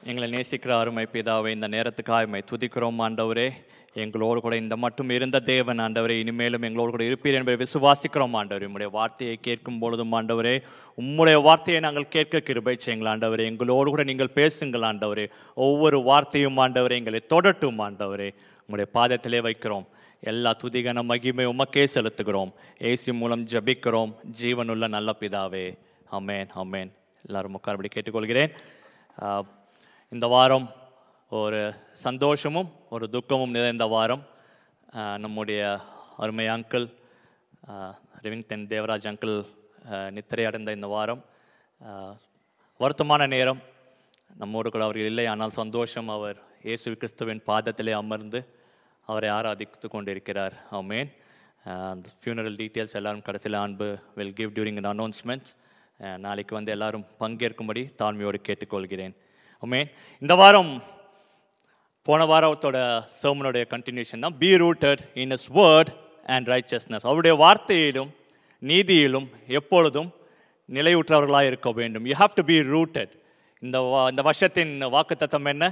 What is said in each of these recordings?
எங்களை நேசிக்கிற அருமை பிதாவை இந்த நேரத்துக்காக எம்மை துதிக்கிறோம் ஆண்டவரே எங்களோடு கூட இந்த மட்டும் இருந்த தேவன் ஆண்டவரே இனிமேலும் எங்களோடு கூட இருப்பீர் என்பதை விசுவாசிக்கிறோம் ஆண்டவரே உம்முடைய வார்த்தையை கேட்கும் பொழுதும் ஆண்டவரே உம்முடைய வார்த்தையை நாங்கள் கேட்க கிருபை செய்யுங்கள் ஆண்டவரே எங்களோடு கூட நீங்கள் பேசுங்கள் ஆண்டவரே ஒவ்வொரு வார்த்தையும் ஆண்டவரே எங்களை தொடட்டும் ஆண்டவரே உம்முடைய பாதத்திலே வைக்கிறோம் எல்லா துதிகன மகிமை உமக்கே செலுத்துகிறோம் ஏசி மூலம் ஜெபிக்கிறோம் ஜீவனுள்ள நல்ல பிதாவே அமேன் அமேன் எல்லாரும் உட்கார்படி கேட்டுக்கொள்கிறேன் ஆஹ், இந்த வாரம் ஒரு சந்தோஷமும் ஒரு துக்கமும் நிறைந்த வாரம் ஆஹ், நம்முடைய அருமை அங்கிள் ரிவிங்டன் தேவராஜ் அங்கிள் ஆஹ், நித்திரை அடைந்த இந்த வாரம் ஆஹ், வருத்தமான நேரம் நம்மோடு கூட அவர்கள் இல்லை ஆனால் சந்தோஷம் அவர் இயேசு கிறிஸ்துவின் பாதத்திலே அமர்ந்து அவரை ஆராதித்து கொண்டிருக்கிறார் ஆமேன் அந்த ஃபியூனரல் டீட்டெயில்ஸ் எல்லாரும் கடைசியில் அன்பு will give during an announcements நாளைக்கு வந்து எல்லாரும் பங்கேற்கும்படி தாழ்மையோடு கேட்டுக்கொள்கிறேன் ஆமேன் இந்த வாரம் போன வாரத்தோட சர்மனுடைய கண்டினியூஷன் தான் be rooted in his word and righteousness அவருடைய வார்த்தையிலும் நீதியிலும் எப்பொழுதும் நிலையுற்றவர்களாக இருக்க வேண்டும் you have to be rooted இந்த வா- இந்த வருஷத்தின் வாக்குத்தத்தம் என்ன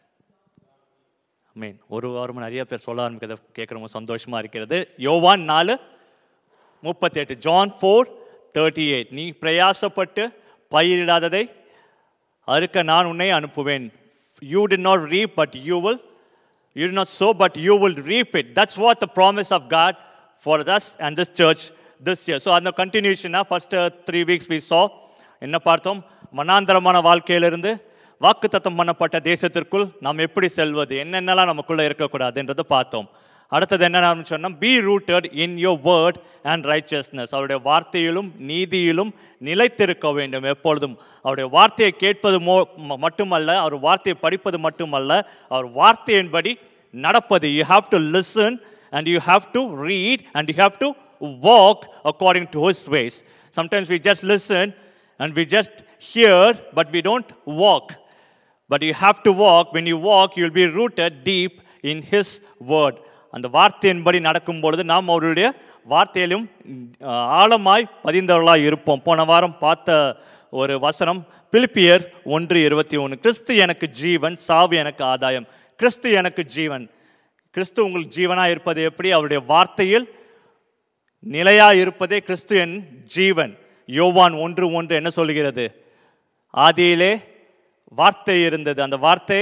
மீன் ஒரு வாரம் நிறைய பேர் சொல்ல ஆரம்பிக்கிறத கேட்குறவங்க சந்தோஷமா இருக்கிறது யோவான் நாலு முப்பத்தெட்டு ஜான் ஃபோர் தேர்ட்டி எயிட் நீ பிரயாசப்பட்டு பயிரிடாததை அறுக்க நான் உன்னை அனுப்புவேன் you did not reap but you will you did not sow but you will reap it that's what the promise of god for us and this church this year so அந்த கண்டினியூஷனாக first three weeks we saw என்ன பார்த்தோம் மனாந்தரமான வாழ்க்கையிலிருந்து வாக்குத்தத்தம் பண்ணப்பட்ட தேசத்திற்குள் நாம் எப்படி செல்வது என்னென்னலாம் நமக்குள்ள இருக்கக்கூடாதுன்றதை பார்த்தோம் அடுத்தது என்ன சொன்னோம் be rooted in your word and righteousness அவருடைய வார்த்தையிலும் நீதியிலும் நிலைத்திருக்க வேண்டும் எப்பொழுதும் அவருடைய வார்த்தையை கேட்பது மோ ம- மட்டுமல்ல அவர் வார்த்தையை படிப்பது மட்டுமல்ல அவர் வார்த்தையின்படி நடப்பது you have to listen and you have to read and you have to walk according to his ways sometimes we just listen and we just hear but we don't walk But you have to walk. When you walk, you'll be rooted deep in His word. அந்த வார்த்தையின்படி நடக்கும் பொழுது நாம் அவருடைய வார்த்தையிலும் அஹ், ஆழமாய் பதிந்தவர்களாய் இருப்போம் போன வாரம் பார்த்த ஒரு வசனம் பிலிப்பியர் ஒன்று இருபத்தி ஒன்று கிறிஸ்து எனக்கு ஜீவன் சாவு எனக்கு ஆதாயம் கிறிஸ்து எனக்கு ஜீவன் கிறிஸ்து உங்களுக்கு ஜீவனாக இருப்பது எப்படி அவருடைய வார்த்தையில் நிலையா இருப்பதே கிறிஸ்து என் ஜீவன் யோவான் ஒன்று ஒன்று என்ன சொல்லுகிறது ஆதியிலே வார்த்தை இருந்தது அந்த வார்த்தை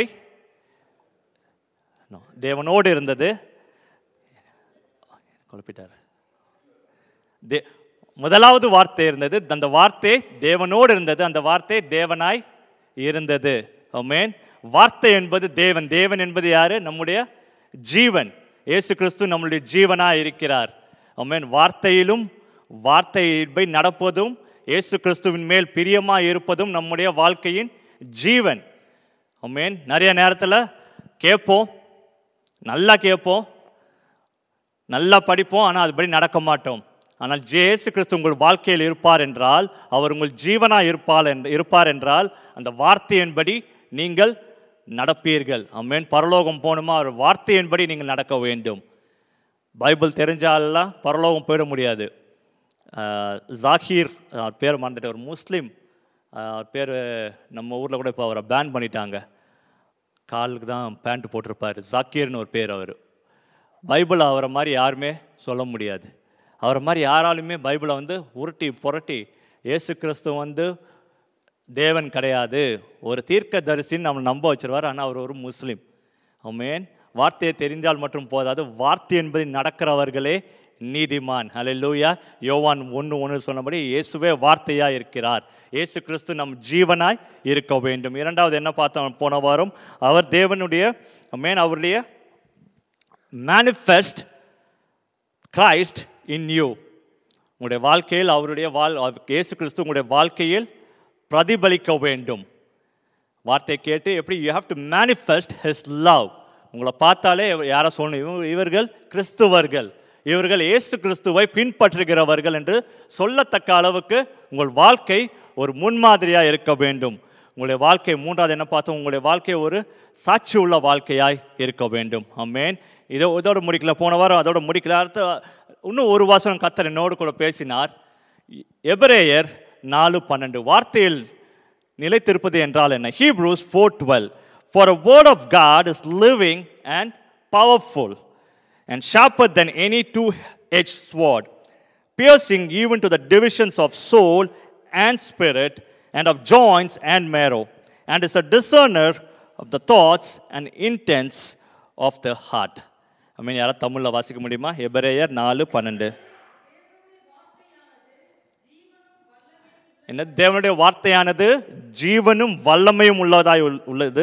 no, தேவனோடு இருந்தது குழப்பிட்டார் தே முதலாவது வார்த்தை இருந்தது அந்த வார்த்தை தேவனோடு இருந்தது அந்த வார்த்தை தேவனாய் இருந்தது ஆமென் வார்த்தை என்பது தேவன் தேவன் என்பது யாரு நம்முடைய ஜீவன் இயேசு கிறிஸ்து நம்முடைய ஜீவனாய் இருக்கிறார் ஆமென் வார்த்தையிலும் வார்த்தையை நடப்பதும் இயேசு கிறிஸ்துவின் மேல் பிரியமாய் இருப்பதும் நம்முடைய வாழ்க்கையின் ஜீவன் ஆமென் நிறைய நேரத்தில் கேட்போம் நல்லா கேட்போம் நல்லா படிப்போம் ஆனால் அதுபடி நடக்க மாட்டோம் ஆனால் ஜேசு கிறிஸ்து உங்கள் வாழ்க்கையில் இருப்பார் என்றால் அவர் உங்கள் ஜீவனாக இருப்பார் என்று இருப்பார் என்றால் அந்த வார்த்தையின்படி நீங்கள் நடப்பீர்கள் அம்மேன் பரலோகம் போகணுமா அவர் வார்த்தையின்படி நீங்கள் நடக்க வேண்டும் பைபிள் தெரிஞ்சாலாம் பரலோகம் போயிட முடியாது ஆஹ் ஜாகீர் அவர் பேர் மறந்துட்டு ஒரு முஸ்லீம் ஆஹ் அவர் பேர் நம்ம ஊரில் கூட இப்போ அவரை பேன் பண்ணிட்டாங்க காலுக்கு தான் பேண்ட் போட்டிருப்பார் ஜாக்கீர்னு ஒரு பேர் அவர் பைபிள் அவரை மாதிரி யாருமே சொல்ல முடியாது அவரை மாதிரி யாராலுமே பைபிளை வந்து உருட்டி புரட்டி இயேசு கிறிஸ்து வந்து தேவன் கிடையாது ஒரு தீர்க்க தரிசின்னு நம்ம நம்ப வச்சிருவார் ஆனால் அவர் ஒரு முஸ்லீம் ஆமென் வார்த்தையை தெரிந்தால் மட்டும் போதாது வார்த்தை என்பது நடக்கிறவர்களே நீதிமான் ஹalleluya யோவான் ஒன்று ஒன்று சொன்னபடி இயேசுவே வார்த்தையாக இருக்கிறார் இயேசு கிறிஸ்து நம் ஜீவனாய் இருக்க வேண்டும் இரண்டாவது என்ன பார்த்தோம் போன வாரம் அவர் தேவனுடைய மேன் அவருடைய மேனிஃபெஸ்ட் கிரைஸ்ட் இன் யூ உங்களுடைய வாழ்க்கையில் அவருடைய வாழ் இயேசு கிறிஸ்து உங்களுடைய வாழ்க்கையில் பிரதிபலிக்க வேண்டும் வார்த்தை கேட்டு எப்படி you have to manifest his love உங்களை பார்த்தாலே யாரை சொல்லணும் இவங்க இவர்கள் கிறிஸ்துவர்கள் இவர்கள் இயேசு கிறிஸ்துவை பின்பற்றுகிறவர்கள் என்று சொல்லத்தக்க அளவுக்கு உங்கள் வாழ்க்கை ஒரு முன்மாதிரியாக இருக்க வேண்டும் உங்களுடைய வாழ்க்கை மூன்றாவது என்ன பார்த்தோம் உங்களுடைய வாழ்க்கை ஒரு சாட்சி உள்ள வாழ்க்கையாய் இருக்க வேண்டும் அம்மேன் இதோ இதோட முடிக்கல போன வாரம் அதோட முடிக்கல அடுத்த இன்னும் ஒரு வாசம் கத்தர் என்னோடு கூட பேசினார் எபிரேயர் நாலு பன்னெண்டு வார்த்தையில் நிலைத்திருப்பது என்றால் என்ன Hebrews four twelve for a word of God is living and powerful and sharper than any two-edged sword, piercing even to the divisions of soul and spirit, and of joints and marrow, and is a discerner of the thoughts and intents of the heart. I mean, யாராவது தமிழில் வாசிக்க முடியுமா எபிரேயர் நாலு பன்னெண்டு என்ன தேவனுடைய வார்த்தையானது ஜீவனும் வல்லமையும் உள்ளதாய் உள்- உள்ளது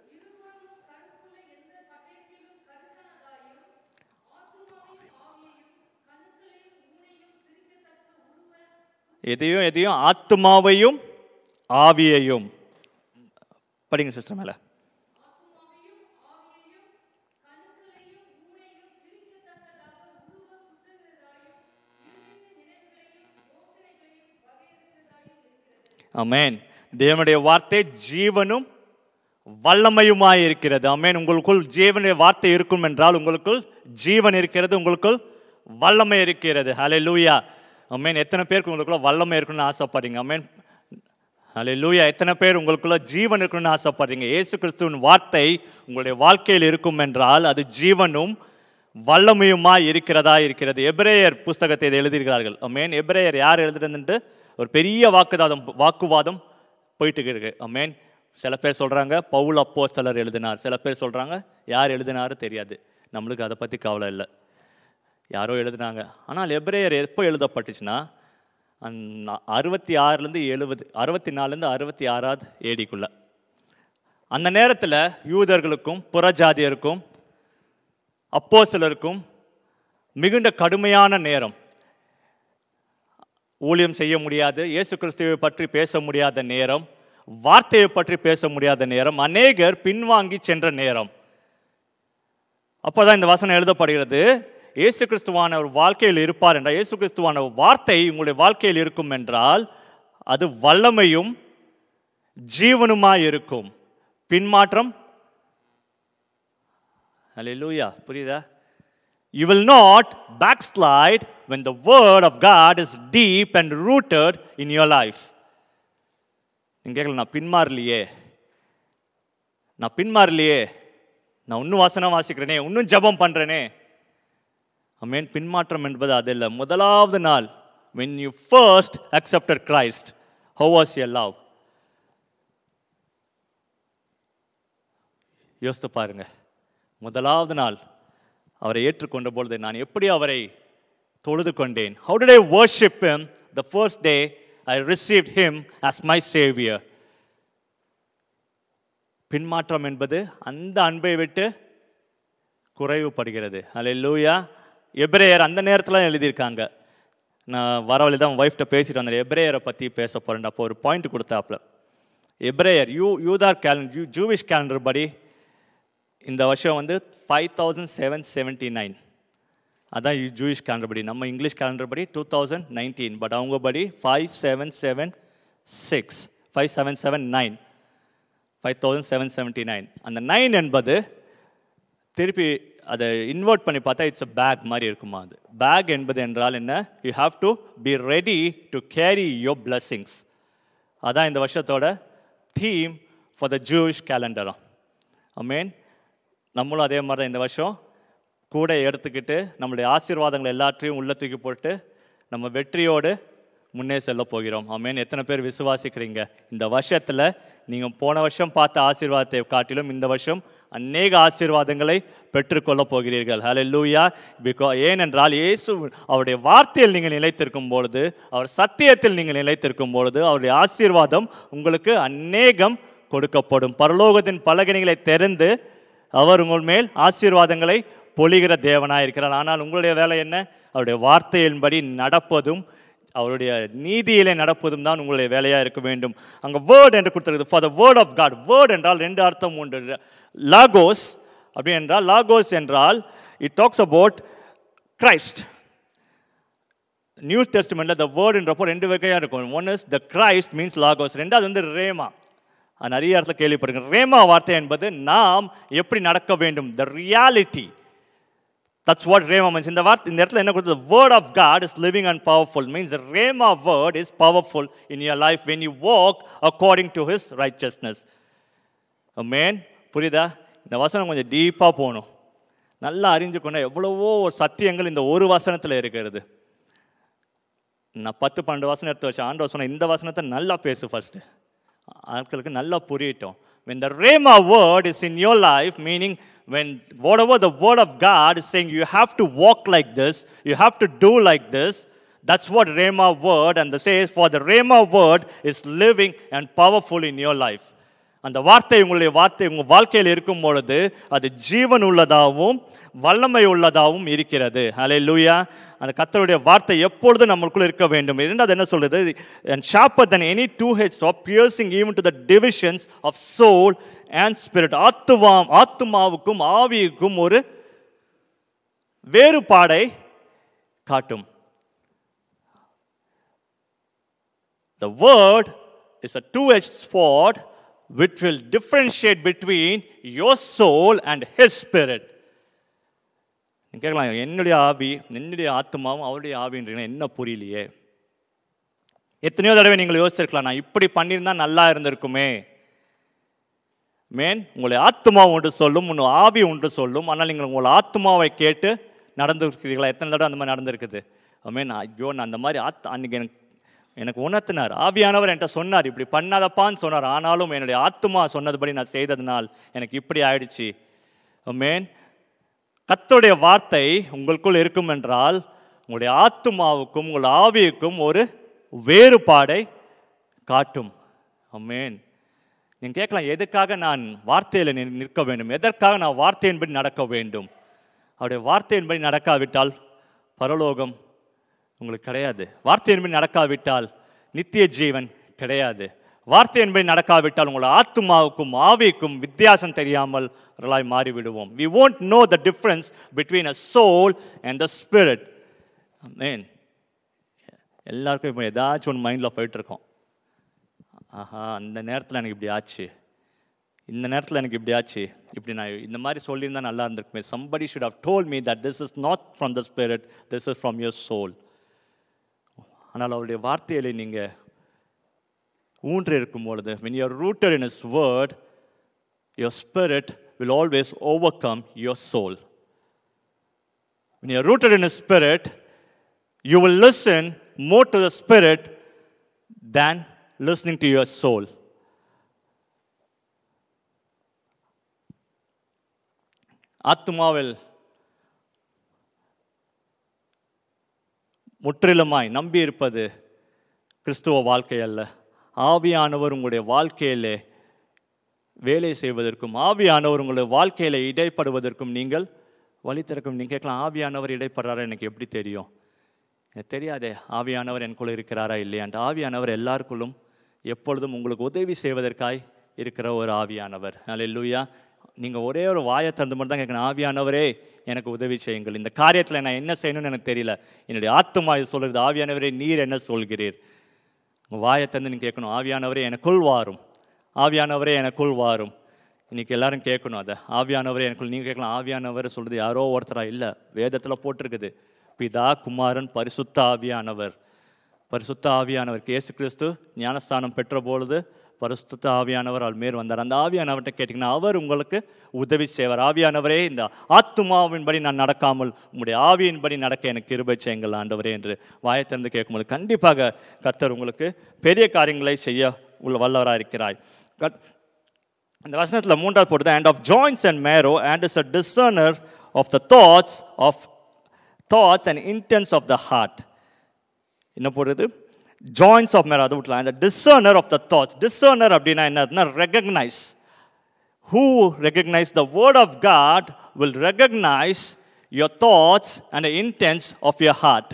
எதையும் எதையும் ஆத்துமாவையும் ஆவியையும் படிங்க சிஸ்டர் மேல ஆமென் தேவனுடைய வார்த்தை ஜீவனும் வல்லமையுமாய் இருக்கிறது ஆமென் உங்களுக்குள் ஜீவனுடைய வார்த்தை இருக்கும் என்றால் உங்களுக்குள் ஜீவன் இருக்கிறது உங்களுக்குள் வல்லமை இருக்கிறது ஹலே லூயா ஆமென் எத்தனை பேருக்கு உங்களுக்குள்ள வல்லமை இருக்கணும்னு ஆசைப்படுறீங்க ஆமென் ஹலே லூயா எத்தனை பேர் உங்களுக்குள்ள ஜீவன் இருக்கணும்னு ஆசைப்படுறீங்க இயேசு கிறிஸ்துவின் வார்த்தை உங்களுடைய வாழ்க்கையில் இருக்கும் என்றால் அது ஜீவனும் வல்லமையுமாய் இருக்கிறதா இருக்கிறது எபிரேயர் புஸ்தகத்தை இதை எழுதியிருக்கிறார்கள் ஆமென் எபிரேயர் யார் எழுதுறதுன்ட்டு ஒரு பெரிய வாக்குவாதம் வாக்குவாதம் போயிட்டு இருக்கு ஆமென் சில பேர் சொல்றாங்க பவுல் அப்போ சிலர் எழுதினார் சில பேர் சொல்றாங்க யார் எழுதினாரு தெரியாது நம்மளுக்கு அதை பத்தி கவலை இல்லை யாரோ எழுதுனாங்க ஆனால் எபிரேயர் எப்போ எழுதப்பட்டுச்சுன்னா அந்த அறுபத்தி ஆறுலேருந்து எழுபது அறுபத்தி நாலுலேருந்து அறுபத்தி ஆறாவது ஏடிக்குள்ள அந்த நேரத்தில் யூதர்களுக்கும் புறஜாதியருக்கும் அப்போஸ்தலருக்கும் மிகுந்த கடுமையான நேரம் ஊழியம் செய்ய முடியாது இயேசு கிறிஸ்துவை பற்றி பேச முடியாத நேரம் வார்த்தையை பற்றி பேச முடியாத நேரம் அநேகர் பின்வாங்கி சென்ற நேரம் அப்போதான் இந்த வசனம் எழுதப்படுகிறது இயேசு கிறிஸ்துவான ஒரு வாழ்க்கையில் இருப்பார் என்றால் இயேசு கிறிஸ்துவான ஒரு வார்த்தை உங்களுடைய வாழ்க்கையில் இருக்கும் என்றால் அது வல்லமையும் ஜீவனுமாய் இருக்கும் பின்மாற்றம் Hallelujah. புரியுதா You will not backslide when the word of God is deep and rooted in your life. நீங்க கேட்கல நான் பின்மாறலையே நான் பின்மாறலையே நான் இன்னும் வாசனம் வாசிக்கிறேனே இன்னும் ஜெபம் பண்றேனே அமேன் பின்மாற்றம் என்பது அது இல்லை முதலாவது நாள் when you first accepted Christ how was your love யோசித்து பாருங்க முதலாவது நாள் அவரை ஏற்றுக்கொண்ட பொழுது நான் எப்படி அவரை தொழுது கொண்டேன் how did i worship him the first day i received him as my savior பின்மாற்றம் என்பது அந்த அன்பை விட்டு குறைவுபடுகிறது அல்லேலூயா எபிரேயர் அந்த நேரத்தில் எழுதியிருக்காங்க நான் வரவழி தான் ஒய்ஃப்ட்ட பேசிட்டு வந்தேன் எபிரேயரை பற்றி பேச போகிறேன் அப்போ ஒரு பாயிண்ட் கொடுத்தாப்புல எபிரேயர் யூ யூதார் கேலண்டர் யூ ஜூவிஷ் கேலண்டர் படி இந்த வருஷம் வந்து five thousand seven seventy nine அதான் ஜூயிஷ் கேலண்டர் படி நம்ம இங்கிலீஷ் கேலண்டர் படி டூ தௌசண்ட் நைன்டீன் பட் அவங்க படி five seven seven six five seven seven nine five thousand seven seventy nine அந்த நைன் என்பது திருப்பி அதை இன்வெர்ட் பண்ணி பார்த்தா இட்ஸ் அ பேக் மாதிரி இருக்குமா அது பேக் என்பது என்றால் என்ன you have to be ready to carry your blessings அதான் இந்த வருஷத்தோட தீம் ஃபார் த ஜூஷ் கேலண்டரம் அமேன் நம்மளும் அதே மாதிரி தான் இந்த வருஷம் கூட எடுத்துக்கிட்டு நம்மளுடைய ஆசீர்வாதங்கள் எல்லாத்தையும் உள்ள தூக்கி போட்டு நம்ம வெற்றியோடு முன்னே செல்ல போகிறோம் அமேன் எத்தனை பேர் விசுவாசிக்கிறீங்க இந்த வருஷத்தில் நீங்கள் போன வருஷம் பார்த்த ஆசீர்வாதத்தை காட்டிலும் இந்த வருஷம் அநேக ஆசீர்வாதங்களை பெற்றுக்கொள்ள போகிறீர்கள் ஹலே லூயா பிகா ஏனென்றால் இயேசு அவருடைய வார்த்தையில் நீங்கள் நிலைத்திருக்கும் பொழுது அவர் சத்தியத்தில் நீங்கள் நிலைத்திருக்கும் பொழுது அவருடைய ஆசீர்வாதம் உங்களுக்கு அநேகம் கொடுக்கப்படும் பரலோகத்தின் பலகணிகளை தெரிந்து அவர் உங்கள் மேல் ஆசீர்வாதங்களை பொழிகிற தேவனாய் இருக்கிறார் ஆனால் உங்களுடைய வேலை என்ன அவருடைய வார்த்தையின்படி நடப்பதும் அவருடைய நீதியிலே நடப்பதும் தான் உங்களுடைய வேலையாக இருக்க வேண்டும் அங்கே வேர்ட் என்று கொடுத்துருக்குது for the word of God word என்றால் ரெண்டு அர்த்தம் உண்டு லாகோஸ் அப்படி என்றால் லாகோஸ் என்றால் it talks about Christ New டெஸ்ட்மெண்ட்ல த வேர்டுன்றப்போ ரெண்டு வகையாக இருக்கும் one is the Christ means logos ரெண்டாவது வந்து ரேமா அது நிறைய இடத்துல கேள்விப்படுங்க ரேமா வார்த்தை என்பது நாம் எப்படி நடக்க வேண்டும் the reality That's what Rhema means. இந்த வார்த்தை இந்த இடத்துல என்ன கொடுத்தது word of God is living and powerful means the Rhema word is powerful in your life when you walk according to his righteousness. Amen. புரியுதா இந்த வசனம் கொஞ்சம் டீப்பாக போகணும் நல்லா அறிஞ்சுக்கணும் எவ்வளவோ சத்தியங்கள் இந்த ஒரு வசனத்தில் இருக்கிறது நான் பத்து பன்னெண்டு வசனம் எடுத்து வச்சேன் ஆண்டவர் சொன்ன இந்த வசனத்தை நல்லா பேசு ஃபர்ஸ்ட் ஆட்களுக்கு நல்லா புரியட்டும் when the rhema word is in your life meaning when whatever the word of god is saying you have to walk like this you have to do like this that's what rhema word and the says for the rhema word is living and powerful in your life அந்த வார்த்தை உங்களுடைய வார்த்தை உங்கள் வாழ்க்கையில் இருக்கும் பொழுது அது ஜீவன் உள்ளதாகவும் வல்லமை உள்ளதாகவும் இருக்கிறது ஹலே லூயா அந்த கத்தருடைய வார்த்தை எப்பொழுதும் நம்மளுக்குள்ள இருக்க வேண்டும் இரண்டாவது என்ன சொல்றது and sharper than any two heads of piercing even to the divisions of soul and spirit ஆத்துவாம் ஆத்துமாவுக்கும் ஆவியுக்கும் ஒரு வேறுபாடை காட்டும் The word is a two-edged sword which will differentiate between your soul and his spirit. நீங்க கேட்கலாம் என்னுடைய ஆவி என்னுடைய ஆத்மாவும் அவருடைய ஆவின்றீங்க என்ன புரியலையே எத்தனையோ தடவை நீங்கள் யோசிச்சிருக்கலாம் நான் இப்படி பண்ணியிருந்தா நல்லா இருந்திருக்குமே மேன் உங்களுடைய ஆத்மா ஒன்று சொல்லும் உன் ஆவி ஒன்று சொல்லும் ஆனால் நீங்கள் உங்கள் ஆத்மாவை கேட்டு நடந்திருக்கிறீங்களா எத்தனை தடவை அந்த மாதிரி நடந்திருக்குது மேன் ஐயோ நான் அந்த மாதிரி ஆத் அன்னைக்கு எனக்கு எனக்கு உணர்த்தினார் ஆவியானவர் என்கிட்ட சொன்னார் இப்படி பண்ணாதப்பான்னு சொன்னார் ஆனாலும் என்னுடைய ஆத்மா சொன்னதுபடி நான் செய்ததுனால் எனக்கு இப்படி ஆயிடுச்சு மேன் கத்தருடைய வார்த்தை உங்களுக்குள் இருக்கும் என்றால் உங்களுடைய ஆத்மாவுக்கும் உங்கள் ஆவியுக்கும் ஒரு வேறுபாடை காட்டும் அமேன் நீங்கள் கேட்கலாம் எதுக்காக நான் வார்த்தையில் நி- நிற்க வேண்டும் எதற்காக நான் வார்த்தையின்படி நடக்க வேண்டும் அவருடைய வார்த்தையின்படி நடக்காவிட்டால் பரலோகம் உங்களுக்கு கிடையாது வார்த்தையின்படி நடக்காவிட்டால் நித்திய ஜீவன் கிடையாது வார்த்தையின்படி நடக்காவிட்டால் உங்கள் ஆத்மாவுக்கும் ஆவிக்கும் வித்தியாசம் தெரியாமல் அவர்களாய் மாறிவிடுவோம் we won't know the difference between a soul and the spirit amen எல்லாருக்கும் இப்போ ஏதாச்சும் ஒன்று மைண்டில் போயிட்டு இருக்கோம் ஆஹா அந்த நேரத்தில் எனக்கு இப்படி ஆச்சு இந்த நேரத்தில் எனக்கு இப்படி ஆச்சு இப்படி நான் இந்த மாதிரி சொல்லியிருந்தா நல்லா இருந்திருக்குமே somebody should have told me that this is not from the spirit this is from your soul ஆனால் அவருடைய வார்த்தையிலே நீங்கள் ஊன்று இருக்கும் பொழுது when you are rooted in his word your spirit will always overcome your soul when you are rooted in his spirit you will listen more to the spirit than listening to your soul ஆத்மாவில் முற்றிலுமாய் நம்பி இருப்பது கிறிஸ்துவ வாழ்க்கை அல்ல ஆவியானவர் உங்களுடைய வாழ்க்கையிலே வேலை செய்வதற்கும் ஆவியானவர் உங்களுடைய வாழ்க்கையில இடைப்படுவதற்கும் நீங்கள் வழி திறக்கும் நீங்கள் கேட்கலாம் ஆவியானவர் இடைப்படுறாரா எனக்கு எப்படி தெரியும் எனக்கு தெரியாதே ஆவியானவர் எனக்குள்ள இருக்கிறாரா இல்லையான்ட்டு ஆவியானவர் எல்லாருக்குள்ளும் எப்பொழுதும் உங்களுக்கு உதவி செய்வதற்காய் இருக்கிற ஒரு ஆவியானவர் அல்லேலூயா நீங்கள் ஒரே ஒரு வாயை திறந்து மட்டும் தான் கேட்கணும் ஆவியானவரே எனக்கு உதவி செய்யுங்கள் இந்த காரியத்தில் நான் என்ன செய்யணும்னு எனக்கு தெரியல என்னுடைய ஆத்துமா இது சொல்கிறது ஆவியானவரே நீர் என்ன சொல்கிறீர் உங்கள் வாயை திறந்து நீ கேட்கணும் ஆவியானவரே எனக்குள் வாரும் ஆவியானவரே எனக்குள் வாரும் இன்னைக்கு எல்லாரும் கேட்கணும் அதை ஆவியானவரே எனக்குள் நீங்கள் கேட்கலாம் ஆவியானவர் சொல்கிறது யாரோ ஒருத்தரா இல்லை வேதத்தில் போட்டிருக்குது பிதா குமாரன் பரிசுத்த ஆவியானவர் பரிசுத்த ஆவியானவர் இயேசு கிறிஸ்து ஞானஸ்தானம் பெற்ற பொழுது பரிசுத்த ஆவியானவர் அவர் மேல் வந்தார் அந்த ஆவியானவர்கிட்ட கேட்டிங்கன்னா அவர் உங்களுக்கு உதவி செய்வார் ஆவியானவரே இந்த ஆத்துமாவின்படி நான் நடக்காமல் உங்களுடைய ஆவியின்படி நடக்க எனக்கு கிருபை செய்யுங்கள் ஆண்டவரே என்று வாயை திறந்து கேட்கும்போது கண்டிப்பாக கர்த்தர் உங்களுக்கு பெரிய காரியங்களை செய்ய உள்ள வல்லவராக இருக்கிறாய் கட் அந்த வசனத்தில் மூன்றாவது போடுது and of joints and marrow and is a discerner of the thoughts of thoughts and intents of the heart என்ன போடுறது ஜாயின்ஸ் ஆஃப் மேரோ அது விட்டலாம் அந்த டிசர்னர் ஆஃப் த தாட்ஸ் டிசர்னர் அப்படின்னா என்னதுன்னா recognize who recognize the word of God will recognize your thoughts and intents of your heart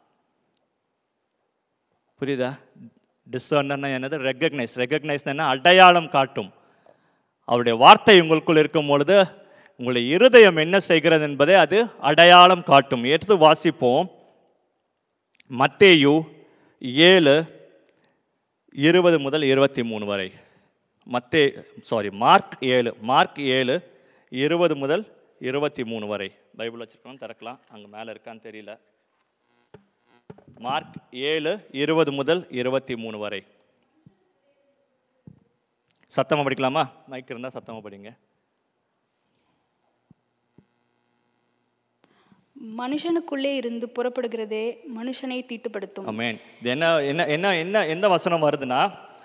புரியுதா டிசர்னர்னா என்னது recognise recognise என்ன அடையாளம் காட்டும் அவருடைய வார்த்தை உங்களுக்குள் இருக்கும் பொழுது உங்களுடைய இருதயம் என்ன செய்கிறது என்பதை அது அடையாளம் காட்டும் எடுத்து வாசிப்போம் மத்தேயு ஏழு இருபது முதல் இருபத்தி மூணு வரை மத்தே சாரி மார்க் ஏழு மார்க் ஏழு இருபது முதல் இருபத்தி மூணு வரை பைபிள் வச்சுருக்கோம் திறக்கலாம் அங்கே மேலே இருக்கான்னு தெரியல மார்க் ஏழு இருபது முதல் இருபத்தி மூணு வரை சத்தமாக படிக்கலாமா மைக் இருந்தால் சத்தமாக படிங்க மனுஷனுக்குள்ளே இருந்து புறப்படுகிறதே மனுஷனை தீட்டுப்படுத்தும் அமேன் இது என்ன என்ன என்ன என்ன எந்த வசனம் வருதுன்னா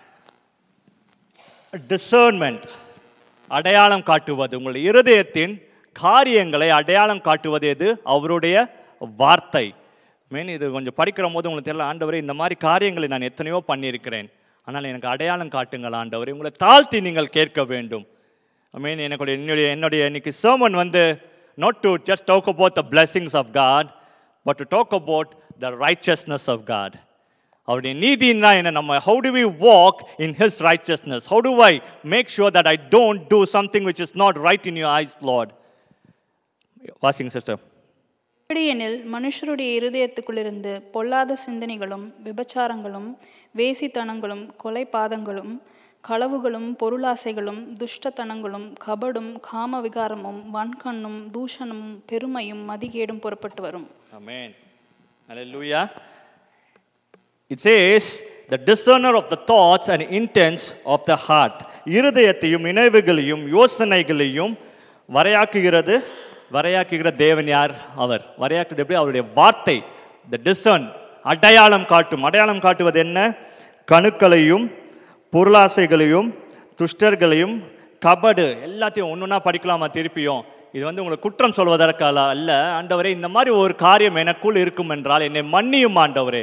டிசர்ன்மெண்ட் அடையாளம் காட்டுவது உங்களுடைய இருதயத்தின் காரியங்களை அடையாளம் காட்டுவது எது அவருடைய வார்த்தை மீன் இது கொஞ்சம் படிக்கிற போது உங்களுக்கு தெரியல ஆண்டவரே இந்த மாதிரி காரியங்களை நான் எத்தனையோ பண்ணியிருக்கிறேன் ஆனால் எனக்கு அடையாளம் காட்டுங்கள் ஆண்டவரே உங்களை தாழ்த்தி நீங்கள் கேட்க வேண்டும் ஐ மீன் எனக்கு என்னுடைய என்னுடைய இன்னைக்கு sermon வந்து not to just talk about the blessings of God but to talk about the righteousness of God அவருடைய நீதினா என்ன நம்ம how do we walk in his righteousness how do I make sure that I don't do something which is not right in your eyes Lord வாசிங்க sister எப்படியெனில் மனுஷருடைய இருதயத்துக்குள்ளிருந்து பொல்லாத சிந்தனைகளும் விபச்சாரங்களும் வேசித்தனங்களும் கொலைபாதங்களும் களவுகளும் பொருளாசைகளும் துஷ்டத்தனங்களும் கபடும் காம விகாரமும் வன்கண்ணும் தூஷணமும் பெருமையும் மதிகேடும் புறப்பட்டு வரும் Amen. Hallelujah. It says, the discerner of the thoughts and intents of the heart. இருதயத்தையும் நினைவுகளையும் யோசனைகளையும் வரையாக்குகிறது வரையாக்குகிற தேவன் யார் அவர் வரையாக்குறது எப்படி அவருடைய வார்த்தை the discern அடையாளம் காட்டும் அடையாளம் காட்டுவது என்ன கணுக்களையும் பொருளாசைகளையும் துஷ்டர்களையும் கபடு எல்லாத்தையும் ஒன்றுனா படிக்கலாமா திருப்பியும் இது வந்து உங்களுக்கு குற்றம் சொல்வதற்கால அல்ல ஆண்டவரே இந்த மாதிரி ஒரு காரியம் எனக்குள் இருக்கும் என்றால் என்னை மன்னியும் ஆண்டவரே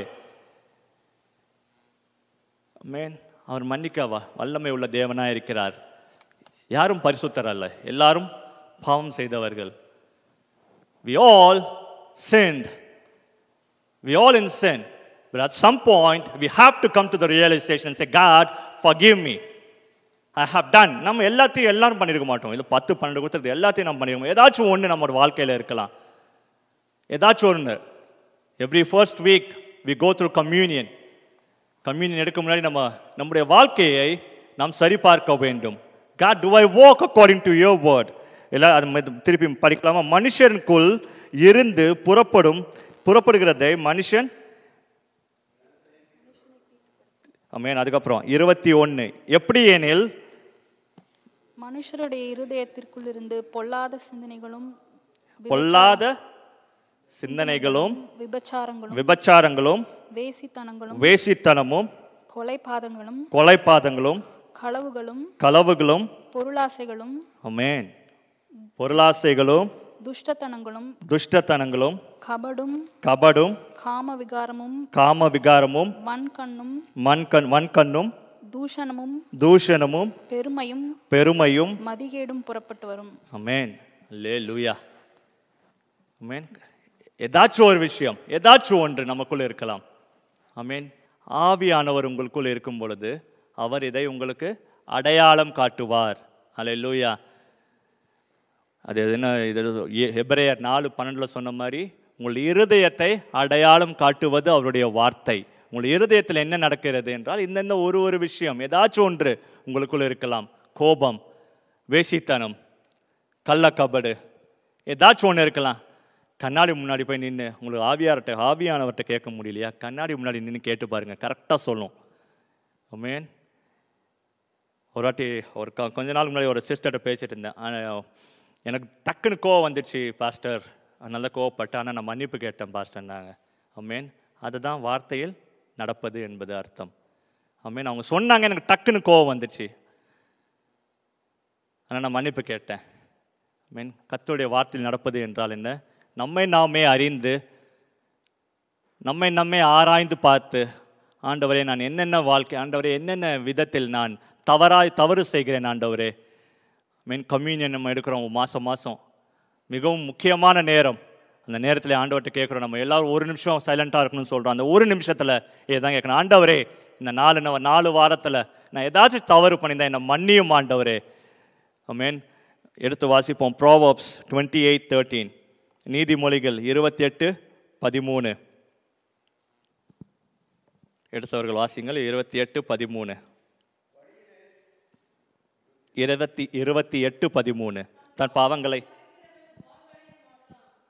மேன் அவர் மன்னிக்கவா வல்லமை உள்ள தேவனா இருக்கிறார் யாரும் பரிசுத்தர் அல்ல எல்லாரும் பாவம் செய்தவர்கள் we all sinned we all in sin but at some point we have to come to the realization and say god forgive me I have done நம்ம எல்லாத்தையும் எல்லாரும் பண்ணியிருக்க மாட்டோம் இல்லை பத்து பன்னெண்டு கொடுத்துறது எல்லாத்தையும் நம்ம பண்ணிருக்கோம் ஏதாச்சும் ஒன்று நம்மளோட வாழ்க்கையில் இருக்கலாம் ஏதாச்சும் ஒன்று every first week we go through communion communion எடுக்க முன்னாடி நம்ம நம்முடைய வாழ்க்கையை நாம் சரிபார்க்க வேண்டும் God do I walk according to your word எல்லாம் அது ம- திருப்பி படிக்கலாமா மனுஷனுக்குள் இருந்து புறப்படும் புறப்படுகிறதை மனுஷன் அமேன் அதுக்கப்புறம் இருபத்தி ஒன்று எப்படி எனில் மனுஷருடைய இருதயத்திற்குள் இருந்து பொல்லாத சிந்தனைகளும் பொல்லாத சிந்தனைகளும் விபச்சாரங்களும் விபச்சாரங்களும் வேசித்தனங்களும் வேசித்தனமும் கொலைபாதங்களும் கொலைபாதங்களும் களவுகளும் களவுகளும் பொருளாசைகளும் அமேன் பொருளாசைகளும் துஷ்டத்தனங்களும் துஷ்டத்தனங்களும் கபடும் கபடும் காம விகாரமும் காம விகாரமும் வன்கண்ணும் மண்கண் வன்கண்ணும் தூஷணமும் தூஷணமும் பெருமையும் பெருமையும் மதிகேடும் புறப்பட்டு வரும் அமேன் லே லூயா அமேன் ஏதாச்சும் ஒரு விஷயம் ஏதாச்சும் ஒன்று நமக்குள்ள இருக்கலாம் அமேன் ஆவியானவர் உங்களுக்குள் இருக்கும் பொழுது அவர் இதை உங்களுக்கு அடையாளம் காட்டுவார் அல்ல லூயா அது என்ன இது எ- எபிரேயர் நாலு பன்னெண்டில் சொன்ன மாதிரி உங்கள் இருதயத்தை அடையாளம் காட்டுவது அவருடைய வார்த்தை உங்கள் இருதயத்தில் என்ன நடக்கிறது என்றால் இந்தந்த ஒரு ஒரு விஷயம் ஏதாச்சும் ஒன்று உங்களுக்குள்ள இருக்கலாம் கோபம் வேசித்தனம் கள்ளக்கபடு ஏதாச்சும் ஒன்று இருக்கலாம் கண்ணாடி முன்னாடி போய் நின்று உங்களுக்கு ஆவியார்கிட்ட ஆவியானவர்கிட்ட கேட்க முடியலையா கண்ணாடி முன்னாடி நின்று கேட்டு பாருங்க கரெக்டாக சொல்லும் அமேன் ஒரு வாட்டி ஒரு க- கொஞ்ச நாள் முன்னாடி ஒரு சிஸ்டர்கிட்ட பேசிட்டு இருந்தேன் ஆனா, எனக்கு டக்குன்னு கோவம் வந்துடுச்சு பாஸ்டர் அதனால கோவப்பட்டேன் ஆனால் நான் மன்னிப்பு கேட்டேன் பாஸ்டர்னாங்க அமேன் அதுதான் வார்த்தையில் நடப்பது என்பது அர்த்தம் அமேன் அவங்க சொன்னாங்க எனக்கு டக்குன்னு கோவம் வந்துடுச்சு ஆனால் நான் மன்னிப்பு கேட்டேன் மீன் கர்த்தருடைய வார்த்தையில் நடப்பது என்றால் என்ன நம்மை நாமே அறிந்து நம்மை நம்மை ஆராய்ந்து பார்த்து ஆண்டவரே நான் என்னென்ன வாழ்க்கை ஆண்டவரே என்னென்ன விதத்தில் நான் தவறாய் தவறு செய்கிறேன் ஆண்டவரே மீன் கம்யூனியன் நம்ம எடுக்கிறோம் மாதம் மாதம் மிகவும் முக்கியமான நேரம் அந்த நேரத்தில் ஆண்டவர்கிட்ட கேட்குறோம் நம்ம எல்லாரும் ஒரு நிமிஷம் சைலண்ட்டாக இருக்கணும்னு சொல்கிறோம் அந்த ஒரு நிமிஷத்தில் இதுதான் கேட்கணும் ஆண்டவரே இந்த நாலு நவ- நாலு வாரத்தில் நான் ஏதாச்சும் தவறு பண்ணியிருந்தேன் என்னை மன்னியும் ஆண்டவரே அமேன் எடுத்து வாசிப்போம் ப்ரோவப்ஸ் டுவெண்ட்டி எயிட் தேர்ட்டீன் நீதிமொழிகள் இருபத்தி எட்டு பதிமூணு எடுத்தவர்கள் வாசிங்கள் இருபத்தி எட்டு பதிமூணு இருபத்தி இருபத்தி எட்டு பதிமூணு தன் பாவங்களை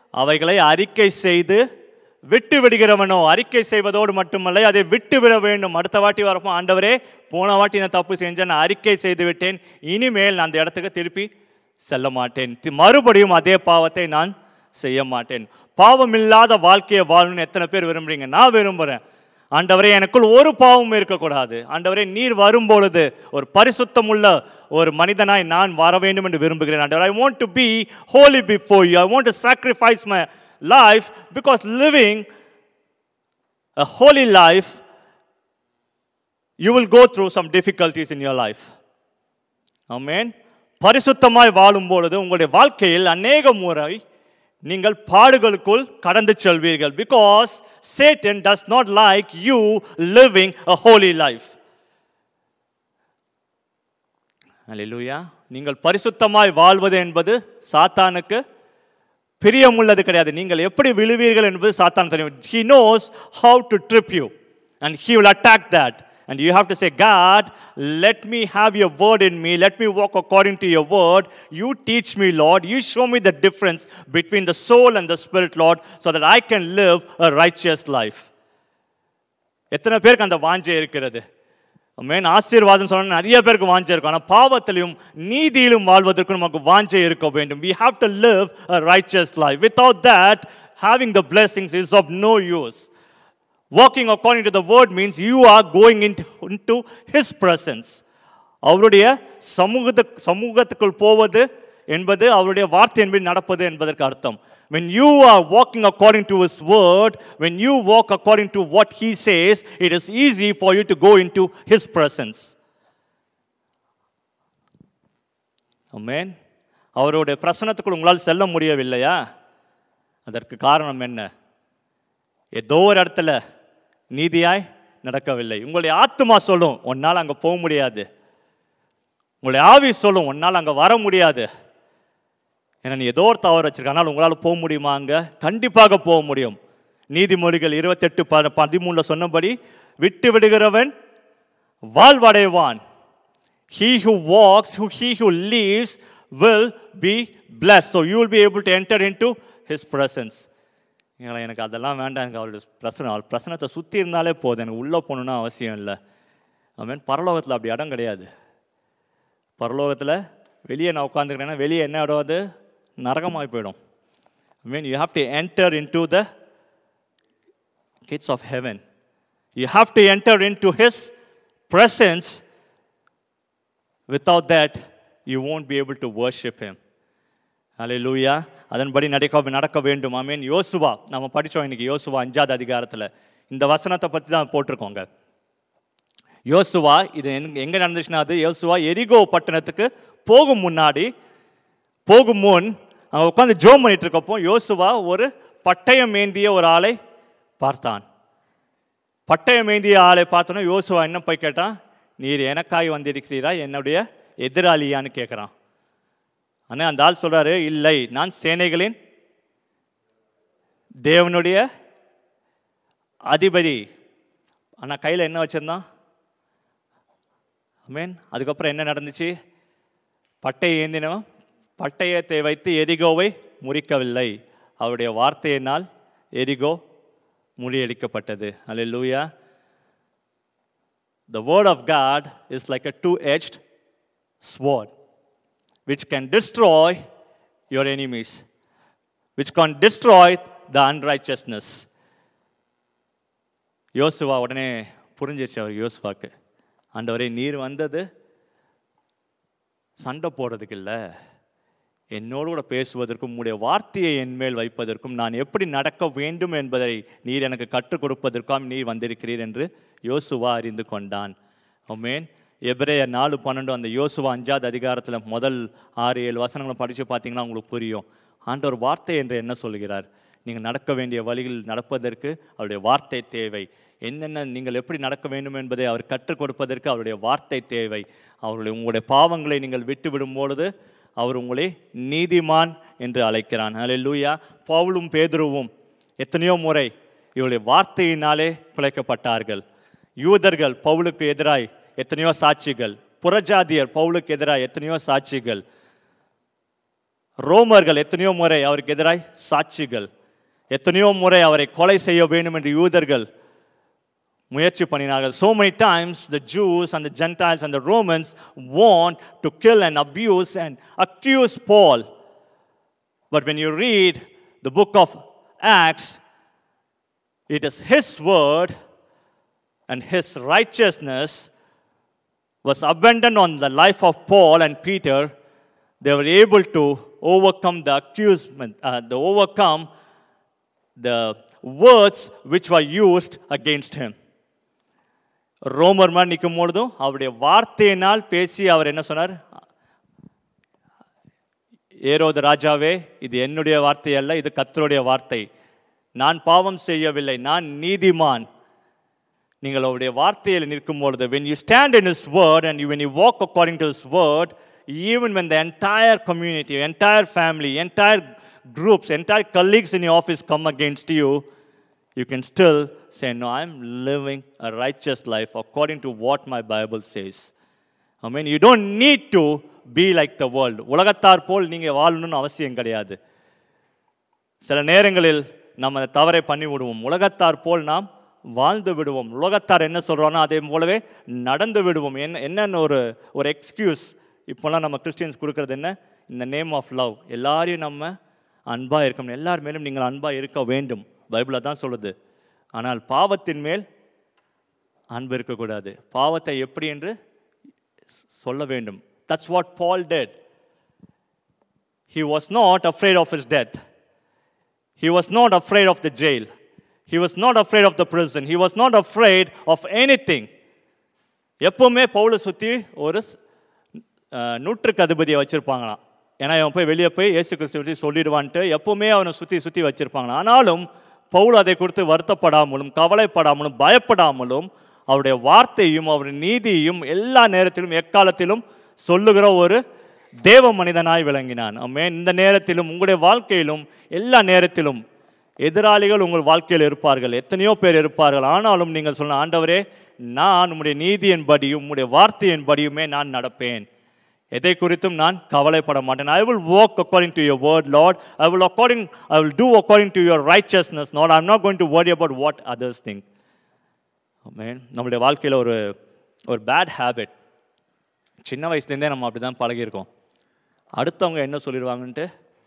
அவைகளை அறிக்கை செய்து விட்டு விடுகிறவனோ அறிக்கை செய்வதோடு மட்டுமல்ல அதை விட்டு விட வேண்டும் அடுத்த வாட்டி வரப்போ ஆண்டவரே போன வாட்டி நான் தப்பு செஞ்சேன் நான் அறிக்கை செய்து விட்டேன் இனிமேல் நான் அந்த இடத்துக்கு திருப்பி செல்ல மாட்டேன் தி- மறுபடியும் அதே பாவத்தை நான் செய்ய மாட்டேன் பாவம் இல்லாத வாழ்க்கையை வாழணும்னு எத்தனை பேர் விரும்புறீங்க நான் விரும்புகிறேன் ஆண்டவரே எனக்குள் ஒரு பாவமும் இருக்கக்கூடாது ஆண்டவரே நீர் வரும்பொழுது ஒரு பரிசுத்தம் உள்ள ஒரு மனிதனாய் நான் வர வேண்டும் என்று விரும்புகிறேன் ஆண்டவர் I want to be holy before you I want to sacrifice my life because living a holy life you will go through some difficulties in your life ஆமென் பரிசுத்தமாய் வாழும் பொழுது உங்களுடைய வாழ்க்கையில் அநேக முறை நீங்கள் பாடுகளுக்குள் கடந்து செல்வீர்கள் because Satan does not like you living a holy life அல்லேலூயா நீங்கள் பரிசுத்தமாய் வாழ்வது என்பது சாத்தானுக்கு பிரியமுள்ளது கிடையாது நீங்கள் எப்படி விழுவீர்கள் என்பது சாத்தான் தெரியும் he knows how to trip you and he will attack that and you have to say god let me have your word in me let me walk according to your word you teach me lord you show me the difference between the soul and the spirit lord so that i can live a righteous life எத்தனை பேருக்கு அந்த வாஞ்சை இருக்கிறது man ஆசீர்வாதம் சொன்ன நிறைய பேருக்கு வாஞ்சை இருக்கும் ஆனால் பாவத்திலையும் நீதியிலும் வாழ்வதற்கு நமக்கு வாஞ்சை இருக்க வேண்டும் we have to live a righteous life without that having the blessings is of no use walking according to the word means you are going into, into his presence அவருடைய சமூகத்து சமூகத்துக்குள் போவது என்பது அவருடைய வார்த்தை என்பது நடப்பது என்பதற்கு அர்த்தம் when you are walking according to his word when you walk according to what he says it is easy for you to go into his presence amen அவருடைய பிரசனத்துக்குள் உங்களால் செல்ல முடியவில்லையா அதற்கு காரணம் என்ன ஏதோ ஒரு இடத்துல நீதியாய் நடக்கவில்லை உங்களுடைய ஆத்மா சொல்லும் உன்னால் அங்கே போக முடியாது உங்களுடைய ஆவி சொல்லும் உன்னால் அங்கே வர முடியாது ஏன்னா நீ ஏதோ ஒரு தவறு வச்சிருக்க ஆனால் உங்களால் போக முடியுமா அங்கே கண்டிப்பாக போக முடியும் நீதிமொழிகள் இருபத்தெட்டு ப பதிமூணில் சொன்னபடி விட்டு விடுகிறவன் வாழ்வடைவான் he who walks who he who lives will be blessed so you will be able to enter into his presence ஏங்களா எனக்கு அதெல்லாம் வேண்டாம் எனக்கு அவருடைய பிரச்சனை அவர் பிரச்சனத்தை சுற்றி இருந்தாலே போதும் எனக்கு உள்ளே போகணுன்னா அவசியம் இல்லை அவன் பரலோகத்தில் அப்படி இடம் கிடையாது பரலோகத்தில் வெளியே நான் உட்காந்துக்கிறேன்னா வெளியே என்ன இடம் அது நரகமாகி போயிடும் I mean you have to enter into the gates of heaven you have to enter into his presence without that you won't be able to worship him ஹalleluya அதன்படி நடக்க நடக்க வேண்டும் ஆமீன் யோசுவா நம்ம படிச்சோம் இன்னைக்கு யோசுவா அஞ்சாவது அதிகாரத்தில் இந்த வசனத்தை பற்றி தான் போட்டிருக்கோங்க யோசுவா இது எங்க எங்க நடந்துச்சுன்னா அது யோசுவா எரிகோ பட்டணத்துக்கு போகும் முன்னாடி போகும் முன் அவன் உட்காந்து ஜோம் பண்ணிட்டு இருக்கப்போ யோசுவா ஒரு பட்டயம் ஏந்திய ஒரு ஆளை பார்த்தான் பட்டயம் ஏந்திய ஆளை பார்த்தோன்னா யோசுவா என்ன போய் கேட்டான் நீர் எனக்காய் வந்திருக்கிறீரா என்னுடைய எதிராளியான்னு கேட்குறான் ஆனால் அந்த ஆள் சொல்றாரு இல்லை நான் சேனைகளின் தேவனுடைய அதிபதி ஆனால் கையில் என்ன வச்சிருந்தான் மீன் அதுக்கப்புறம் என்ன நடந்துச்சு பட்டை ஏந்தினவன் பட்டயத்தை வைத்து எரிகோவை முறிக்கவில்லை அவருடைய வார்த்தையினால் எரிகோ முறியடிக்கப்பட்டது அல்லேலூயா The word of God is like a two-edged sword which can destroy your enemies, which can destroy the unrighteousness. யோசுவா உடனே புரிஞ்சிருச்சு அவர் யோசுவாக்கு ஆண்டவரே நீர் வந்தது சண்டை போடுறதுக்கு இல்லை என்னோடு கூட பேசுவதற்கும் உம்முடைய வார்த்தையை என் மேல் வைப்பதற்கும் நான் எப்படி நடக்க வேண்டும் என்பதை நீர் எனக்கு கற்றுக் கொடுப்பதற்காம் நீர் வந்திருக்கிறீர் என்று யோசுவா அறிந்து கொண்டான் ஆமென் எபிரேயர் நாலு பன்னெண்டு அந்த யோசுவா அஞ்சாவது அதிகாரத்தில் முதல் ஆறு ஏழு வசனங்களை படித்து பார்த்தீங்கன்னா உங்களுக்கு புரியும் ஆண்டவர் வார்த்தை என்று என்ன சொல்கிறார் நீங்கள் நடக்க வேண்டிய வழியில் நடப்பதற்கு அவருடைய வார்த்தை தேவை என்னென்ன நீங்கள் எப்படி நடக்க வேண்டும் என்பதை அவர் கற்றுக் கொடுப்பதற்கு அவருடைய வார்த்தை தேவை அவருடைய உங்களுடைய பாவங்களை நீங்கள் விட்டு விடும் பொழுது அவர் உங்களை நீதிமான் என்று அழைக்கிறான் அல்லேலூயா பவுலும் பேதுருவும் எத்தனையோ முறை இவருடைய வார்த்தையினாலே பிழைக்கப்பட்டார்கள் யூதர்கள் பவுலுக்கு எதிராய் எத்தனையோ சாட்சிகள் புறஜாதியர் பவுலுக்கு எதிராய் எத்தனையோ சாட்சிகள் ரோமர்கள் எத்தனையோ முறை அவருக்கு எதிராய் சாட்சிகள் எத்தனையோ முறை அவரை கொலை செய்ய வேண்டும் என்று யூதர்கள் முயற்சி பண்ணினார்கள் so many times the jews and the gentiles and the romans want to kill and abuse and accuse paul but when you read the book of acts it is his word and his righteousness was abundant on the life of paul and peter they were able to overcome the accusement uh, the overcome the words which were used against him ரோமர் மாதிரி நிற்கும் பொழுதும் அவருடைய வார்த்தையினால் பேசி அவர் என்ன சொன்னார் ஏரோது ராஜாவே இது என்னுடைய வார்த்தை அல்ல இது கர்த்தருடைய வார்த்தை நான் பாவம் செய்யவில்லை நான் நீதிமான் நீங்கள் அவருடைய வார்த்தையில் நிற்கும் பொழுது when you stand in his word and you, when you walk according to his word even when the entire community entire family entire groups entire colleagues in your office come against you you can still say no i'm living a righteous life according to what my bible says i mean you don't need to be like the world உலகத்தார் போல் நீங்க வாழணும்னு அவசியம் கிடையாது சில நேரங்களில் நம்ம அந்த தவறை பண்ணி விடுவோம் உலகத்தார் போல் நாம் வாழ்ந்து விடுவோம் உலகத்தார் என்ன சொல்கிறோன்னா அதே போலவே நடந்து விடுவோம் என்ன என்னென்ன ஒரு ஒரு எக்ஸ்கியூஸ் இப்போல்லாம் நம்ம கிறிஸ்டியன்ஸ் கொடுக்கறது என்ன இந்த நேம் ஆஃப் லவ் எல்லாரையும் நம்ம அன்பாக இருக்கணும் எல்லார் மேலும் நீங்கள் அன்பாக இருக்க வேண்டும் பைபிளில் தான் சொல்லுது ஆனால் பாவத்தின் மேல் அன்பு இருக்கக்கூடாது பாவத்தை எப்படி என்று சொல்ல வேண்டும் that's what Paul did he was not afraid of his death he was not afraid of the jail he was not afraid of the prison he was not afraid of anything எப்பவுமே பவுலை சுற்றி ஒரு அஹ், நூற்றுக்கு அதிபதியை வச்சுருப்பாங்களாம் ஏன்னா இவன் போய் வெளியே போய் இயேசு கிறிஸ்து பற்றி சொல்லிடுவான்ட்டு எப்பவுமே அவனை சுற்றி சுற்றி வச்சுருப்பாங்களாம் ஆனாலும் பவுல் அதை குறித்து வருத்தப்படாமலும் கவலைப்படாமலும் பயப்படாமலும் அவருடைய வார்த்தையும் அவருடைய நீதியையும் எல்லா நேரத்திலும் எக்காலத்திலும் சொல்லுகிற ஒரு தேவ மனிதனாய் விளங்கினான் ஆமென் இந்த நேரத்திலும் உங்களுடைய வாழ்க்கையிலும் எல்லா நேரத்திலும் எதிராளிகள் உங்கள் வாழ்க்கையில் இருப்பார்கள் எத்தனையோ பேர் இருப்பார்கள் ஆனாலும் நீங்கள் சொன்ன ஆண்டவரே நான் உம்முடைய நீதியின்படியும் உம்முடைய வார்த்தையின்படியுமே நான் நடப்பேன் எதை குறித்தும் நான் கவலைப்பட மாட்டேன் I will walk according to your word Lord I will according I will do according to your righteousness Lord I am not going to worry about what others think ஆமென் நம்மளுடைய வாழ்க்கையில் ஒரு ஒரு பேட் ஹேபிட் சின்ன வயசுலேருந்தே நம்ம அப்படி தான் பழகியிருக்கோம் அடுத்தவங்க என்ன சொல்லிடுவாங்கன்ட்டு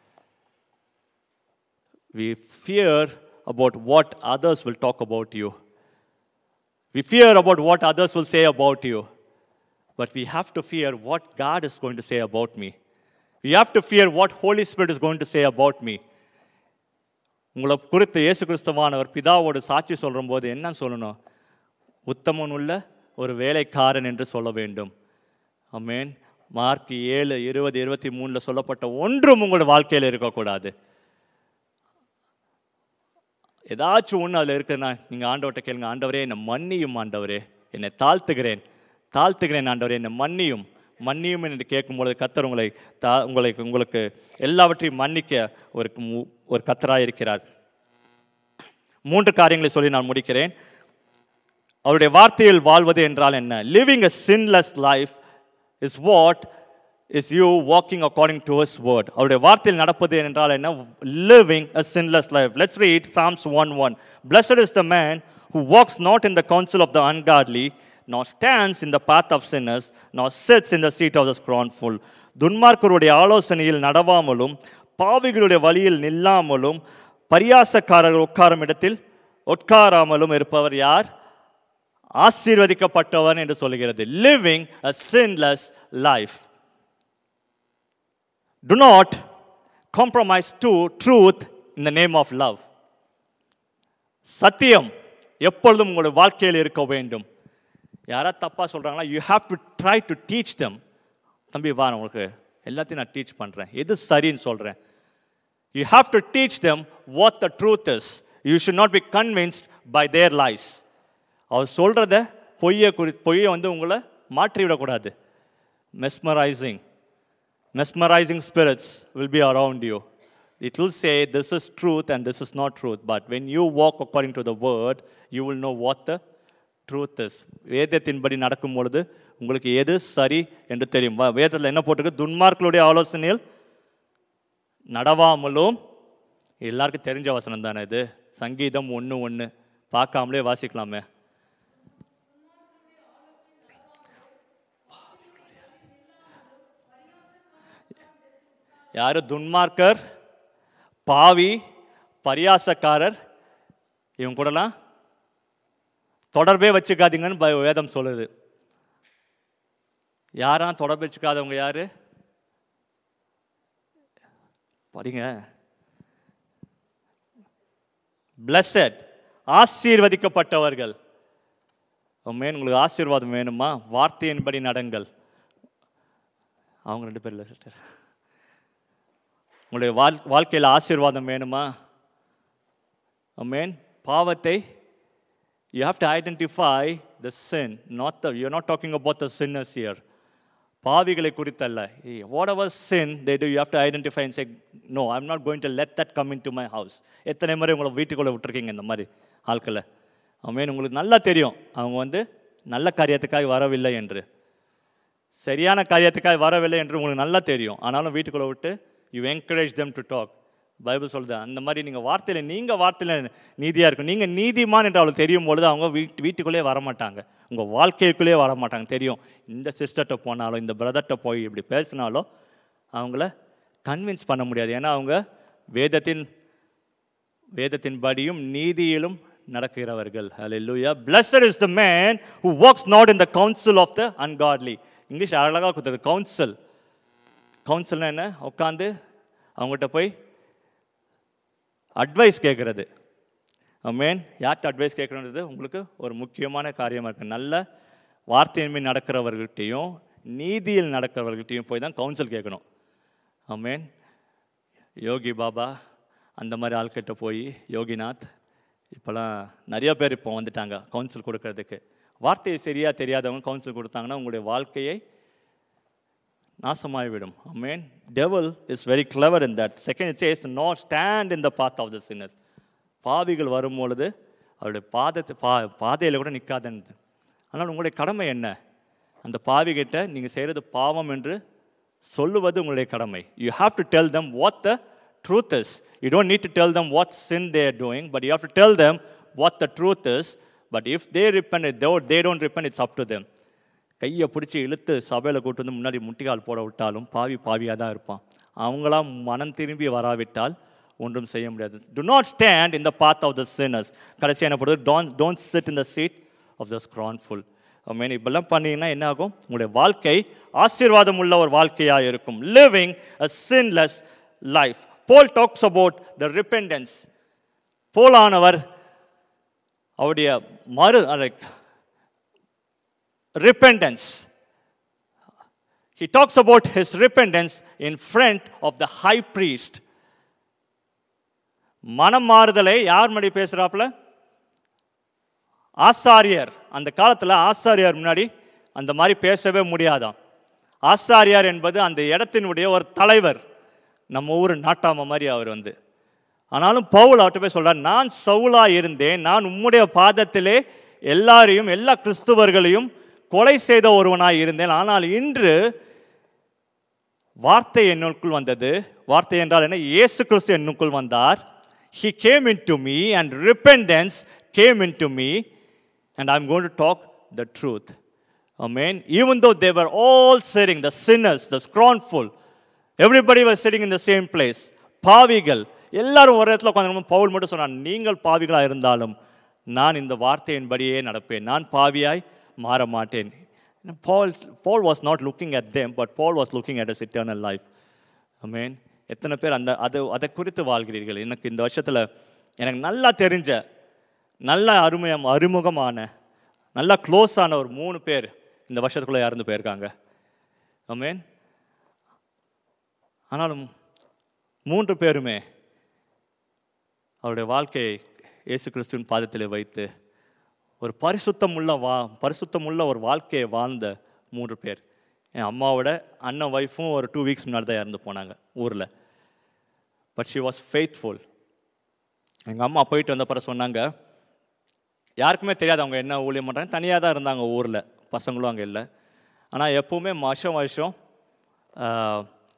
we fear about what others will talk about you. We fear about what others will say about you. But we have to fear what God is going to say about me. We have to fear what Holy Spirit is going to say about me. உங்களை குறித்து இயேசு கிறிஸ்துவானவர் பிதாவோடு சாட்சி சொல்கிற போது என்ன சொல்லணும் உத்தமன் உள்ள ஒரு வேலைக்காரன் என்று சொல்ல வேண்டும் ஆமென் மார்க் ஏழு இருபது இருபத்தி மூணில் சொல்லப்பட்ட ஒன்றும் உங்களோட வாழ்க்கையில் இருக்கக்கூடாது ஏதாச்சும் ஒன்று அதில் இருக்குன்னா நீங்கள் ஆண்டவர்கிட்ட கேளுங்க ஆண்டவரே என்னை மன்னியும் ஆண்டவரே என்னை தாழ்த்துகிறேன் தாழ்த்துகிறேன் ஆண்டவரே என்னை மன்னியும் மன்னியும் என்று கேட்கும்பொழுது கத்தர் உங்களை தா உங்களை உங்களுக்கு எல்லாவற்றையும் மன்னிக்க ஒரு மு- ஒரு கத்தராக இருக்கிறார் மூன்று காரியங்களை சொல்லி நான் முடிக்கிறேன் அவருடைய வார்த்தையில் வாழ்வது என்றால் என்ன living a sinless life is what is you walking according to his word அவருடைய வார்த்தையில் நடப்பது என்றால் என்ன living a sinless life let's read psalms 1:1 blessed is the man who walks not in the counsel of the ungodly nor stands in the path of sinners nor sits in the seat of the scornful துன்மார்க்கருடைய ஆலோசனையில் நடவாமலும் பாவிகளுடைய வழியில் நில்லாமலும் பரியாசக்காரர்கள் உட்காரும் இடத்தில் உட்காராமலும் இருப்பவர் யார் ஆசீர்வதிக்கப்பட்டவன் என்று சொல்கிறது living a sinless life do not compromise to truth in the name of love சத்தியம் எப்பொழுதும் உங்களுடைய வாழ்க்கையில் இருக்க வேண்டும் யாரா தப்பா சொல்றாங்களா you have to try to teach them தம்பி வா நான் உங்களுக்கு எல்லாத்தையும் நான் டீச் பண்றேன் எது சரின்னு சொல்றேன் you have to teach them what the truth is you should not be convinced by their lies அவர் சொல்கிறத பொய்யை குறி பொய்யை வந்து உங்களை மாற்றி விடக்கூடாது mesmerising mesmerizing spirits will be around you. It will say, This is truth and this is not truth. But when you walk according to the word, you will know what the truth is. வேதத்தின்படி நடக்கும் பொழுது உங்களுக்கு எது சரி என்று தெரியும் வ- வேதத்தில் என்ன போட்டிருக்கு துன்மார்களுடைய ஆலோசனையில் நடவாமலும் எல்லாருக்கும் தெரிஞ்ச வசனம் தானே இது சங்கீதம் ஒன்று ஒன்று பார்க்காமலே வாசிக்கலாமே யாரு துன்மார்க்கர் பாவி பரியாசக்காரர் இவங்க கூடலாம் தொடர்பே வச்சுக்காதீங்கன்னு ப- வேதம் சொல்லுது யாரா தொடர்பு வச்சுக்காதவங்க யாரு படிங்க பிளஸட் ஆசீர்வதிக்கப்பட்டவர்கள் மேன் உங்களுக்கு ஆசீர்வாதம் வேணுமா வார்த்தையின்படி நடங்கள் அவங்க ரெண்டு பேர் இல்லை சிஸ்டர் உங்களுடைய வாழ் வாழ்க்கையில் ஆசீர்வாதம் வேணுமா மேன் பாவத்தை you have to identify the sin not the you're not talking about the sinners here பாவிகளை குறித்தல்ல whatever sin they do you have to identify and say no i'm not going to let that come into my house எத்தனை முறை உங்களை வீட்டுக்குள்ளே விட்டுருக்கீங்க இந்த மாதிரி ஆட்களை அவன் உங்களுக்கு நல்லா தெரியும் அவங்க வந்து நல்ல காரியத்துக்காக வரவில்லை என்று சரியான காரியத்துக்காக வரவில்லை என்று உங்களுக்கு நல்லா தெரியும் ஆனாலும் வீட்டுக்குள்ளே விட்டு you encourage them to talk Bible சொல்லுது அந்த மாதிரி நீங்கள் வார்த்தையில் நீங்கள் வார்த்தையில் நீதியாக இருக்கும் நீங்கள் நீதிமான் என்று அவளுக்கு தெரியும் பொழுது அவங்க வீட்டு வீட்டுக்குள்ளே வரமாட்டாங்க உங்கள் வாழ்க்கைக்குள்ளேயே வரமாட்டாங்க தெரியும் இந்த சிஸ்டர்கிட்ட போனாலும் இந்த பிரதர்கிட்ட போய் இப்படி பேசினாலும் அவங்கள கன்வின்ஸ் பண்ண முடியாது ஏன்னா அவங்க வேதத்தின் வேதத்தின்படியும் நீதியிலும் நடக்கிறவர்கள் ஹalleluya blessed is the man who walks not in the counsel of the ungodly English அழகாக கொடுத்தது கவுன்சில் கவுன்சில்னா என்ன உட்காந்து அவங்ககிட்ட போய் அட்வைஸ் கேட்குறது மேன் யார்கிட்ட அட்வைஸ் கேட்குறது உங்களுக்கு ஒரு முக்கியமான காரியமாக இருக்குது நல்ல வார்த்தையின்மை நடக்கிறவர்கிட்டையும் நீதியில் நடக்கிறவர்கிட்டையும் போய் தான் கவுன்சில் கேட்கணும் ஆமேன் யோகி பாபா அந்த மாதிரி ஆள்கிட்ட போய் யோகிநாத் இப்போலாம் நிறைய பேர் இப்போ வந்துட்டாங்க கவுன்சில் கொடுக்கறதுக்கு வார்த்தை சரியாக தெரியாதவங்க கவுன்சில் கொடுத்தாங்கன்னா உங்களுடைய வாழ்க்கையை நாசமாகிவிடும் அமேன் devil is very clever in that second it says no stand in the path of the sinners பாவிகள் வரும்பொழுது அவருடைய பாதத்தை பா பாதையில் கூட நிற்காதுன்னு ஆனால் உங்களுடைய கடமை என்ன அந்த பாவிகிட்ட நீங்கள் செய்கிறது பாவம் என்று சொல்லுவது உங்களுடைய கடமை you have to tell them what the truth is you don't need to tell them what sin they are doing but you have to tell them what the truth is but if they repent though they don't repent it's up to them கையை பிடிச்சி இழுத்து சபையில் கூட்டு வந்து முன்னாடி முட்டிக்கால் போட விட்டாலும் பாவி பாவியாக தான் இருப்பான் அவங்களாம் மனம் திரும்பி வராவிட்டால் ஒன்றும் செய்ய முடியாது do not stand in the path of the sinners கடைசியாக என்ன போடுறது don't don't sit in the seat of the scornful mean இப்பெல்லாம் பண்ணீங்கன்னா என்ன ஆகும் உங்களுடைய வாழ்க்கை ஆசீர்வாதம் உள்ள ஒரு வாழ்க்கையாக இருக்கும் living a sinless life Paul talks about the repentance போலானவர் அவருடைய மறு like repentance. He talks about his repentance in front of the high priest. மனம் மாறுதலை யார் முன்னாடி பேசுறாப்புல ஆசாரியர் அந்த காலத்தில் ஆசாரியார் முன்னாடி அந்த மாதிரி பேசவே முடியாதாம் ஆசாரியார் என்பது அந்த இடத்தினுடைய ஒரு தலைவர் நம்ம ஊர் நாட்டாம மாதிரி அவர் வந்து ஆனாலும் பவுல் அவர்கிட்ட போய் சொல்றார் நான் சவுலா இருந்தேன் நான் உம்முடைய பாதத்திலே எல்லாரையும் எல்லா கிறிஸ்துவர்களையும் கொலை செய்த ஒருவனாய் இருந்தேன் ஆனால் இன்று வார்த்தை என்னுக்குள் வந்தது வார்த்தை என்றால் என்ன இயேசு கிறிஸ்து என்னுக்குள் வந்தார் he came into me and repentance came into me and i'm going to talk the truth amen even though they were all sitting the sinners the scornful everybody was sitting in the same place பாவிகள் எல்லாரும் ஒரு இடத்துல உட்காந்து பவுல் மட்டும் சொன்னான் நீங்கள் பாவிகளாக இருந்தாலும் நான் இந்த வார்த்தையின்படியே நடப்பேன் நான் பாவியாய் மாற மாட்டேன் Paul Paul was not looking at them but Paul was looking at us eternal life mean எத்தனை பேர் அந்த அது அதை குறித்து வாழ்கிறீர்கள் எனக்கு இந்த வருஷத்தில் எனக்கு நல்லா தெரிஞ்ச நல்ல அருமையம் அறிமுகமான நல்லா க்ளோஸான ஒரு மூணு பேர் இந்த வருஷத்துக்குள்ளே இறந்து போயிருக்காங்க மீன் ஆனாலும் மூன்று பேருமே அவருடைய வாழ்க்கையை இயேசு கிறிஸ்துவின் பாதத்திலே வைத்து ஒரு பரிசுத்தமுள்ள வா பரிசுத்தமுள்ள ஒரு வாழ்க்கையை வாழ்ந்த மூன்று பேர் என் அம்மாவோட அண்ணன் ஒய்ஃபும் ஒரு டூ வீக்ஸ் முன்னாடி தான் இறந்து போனாங்க ஊரில் பட் ஷி வாஸ் ஃபெய்த்ஃபுல் எங்கள் அம்மா போயிட்டு வந்த பிறகு சொன்னாங்க யாருக்குமே தெரியாது அவங்க என்ன ஊழியம் பண்ணுறாங்க தனியாக தான் இருந்தாங்க ஊரில் பசங்களும் அங்கே இல்லை ஆனால் எப்போவுமே வருஷம் வருஷம் ஆஹ்,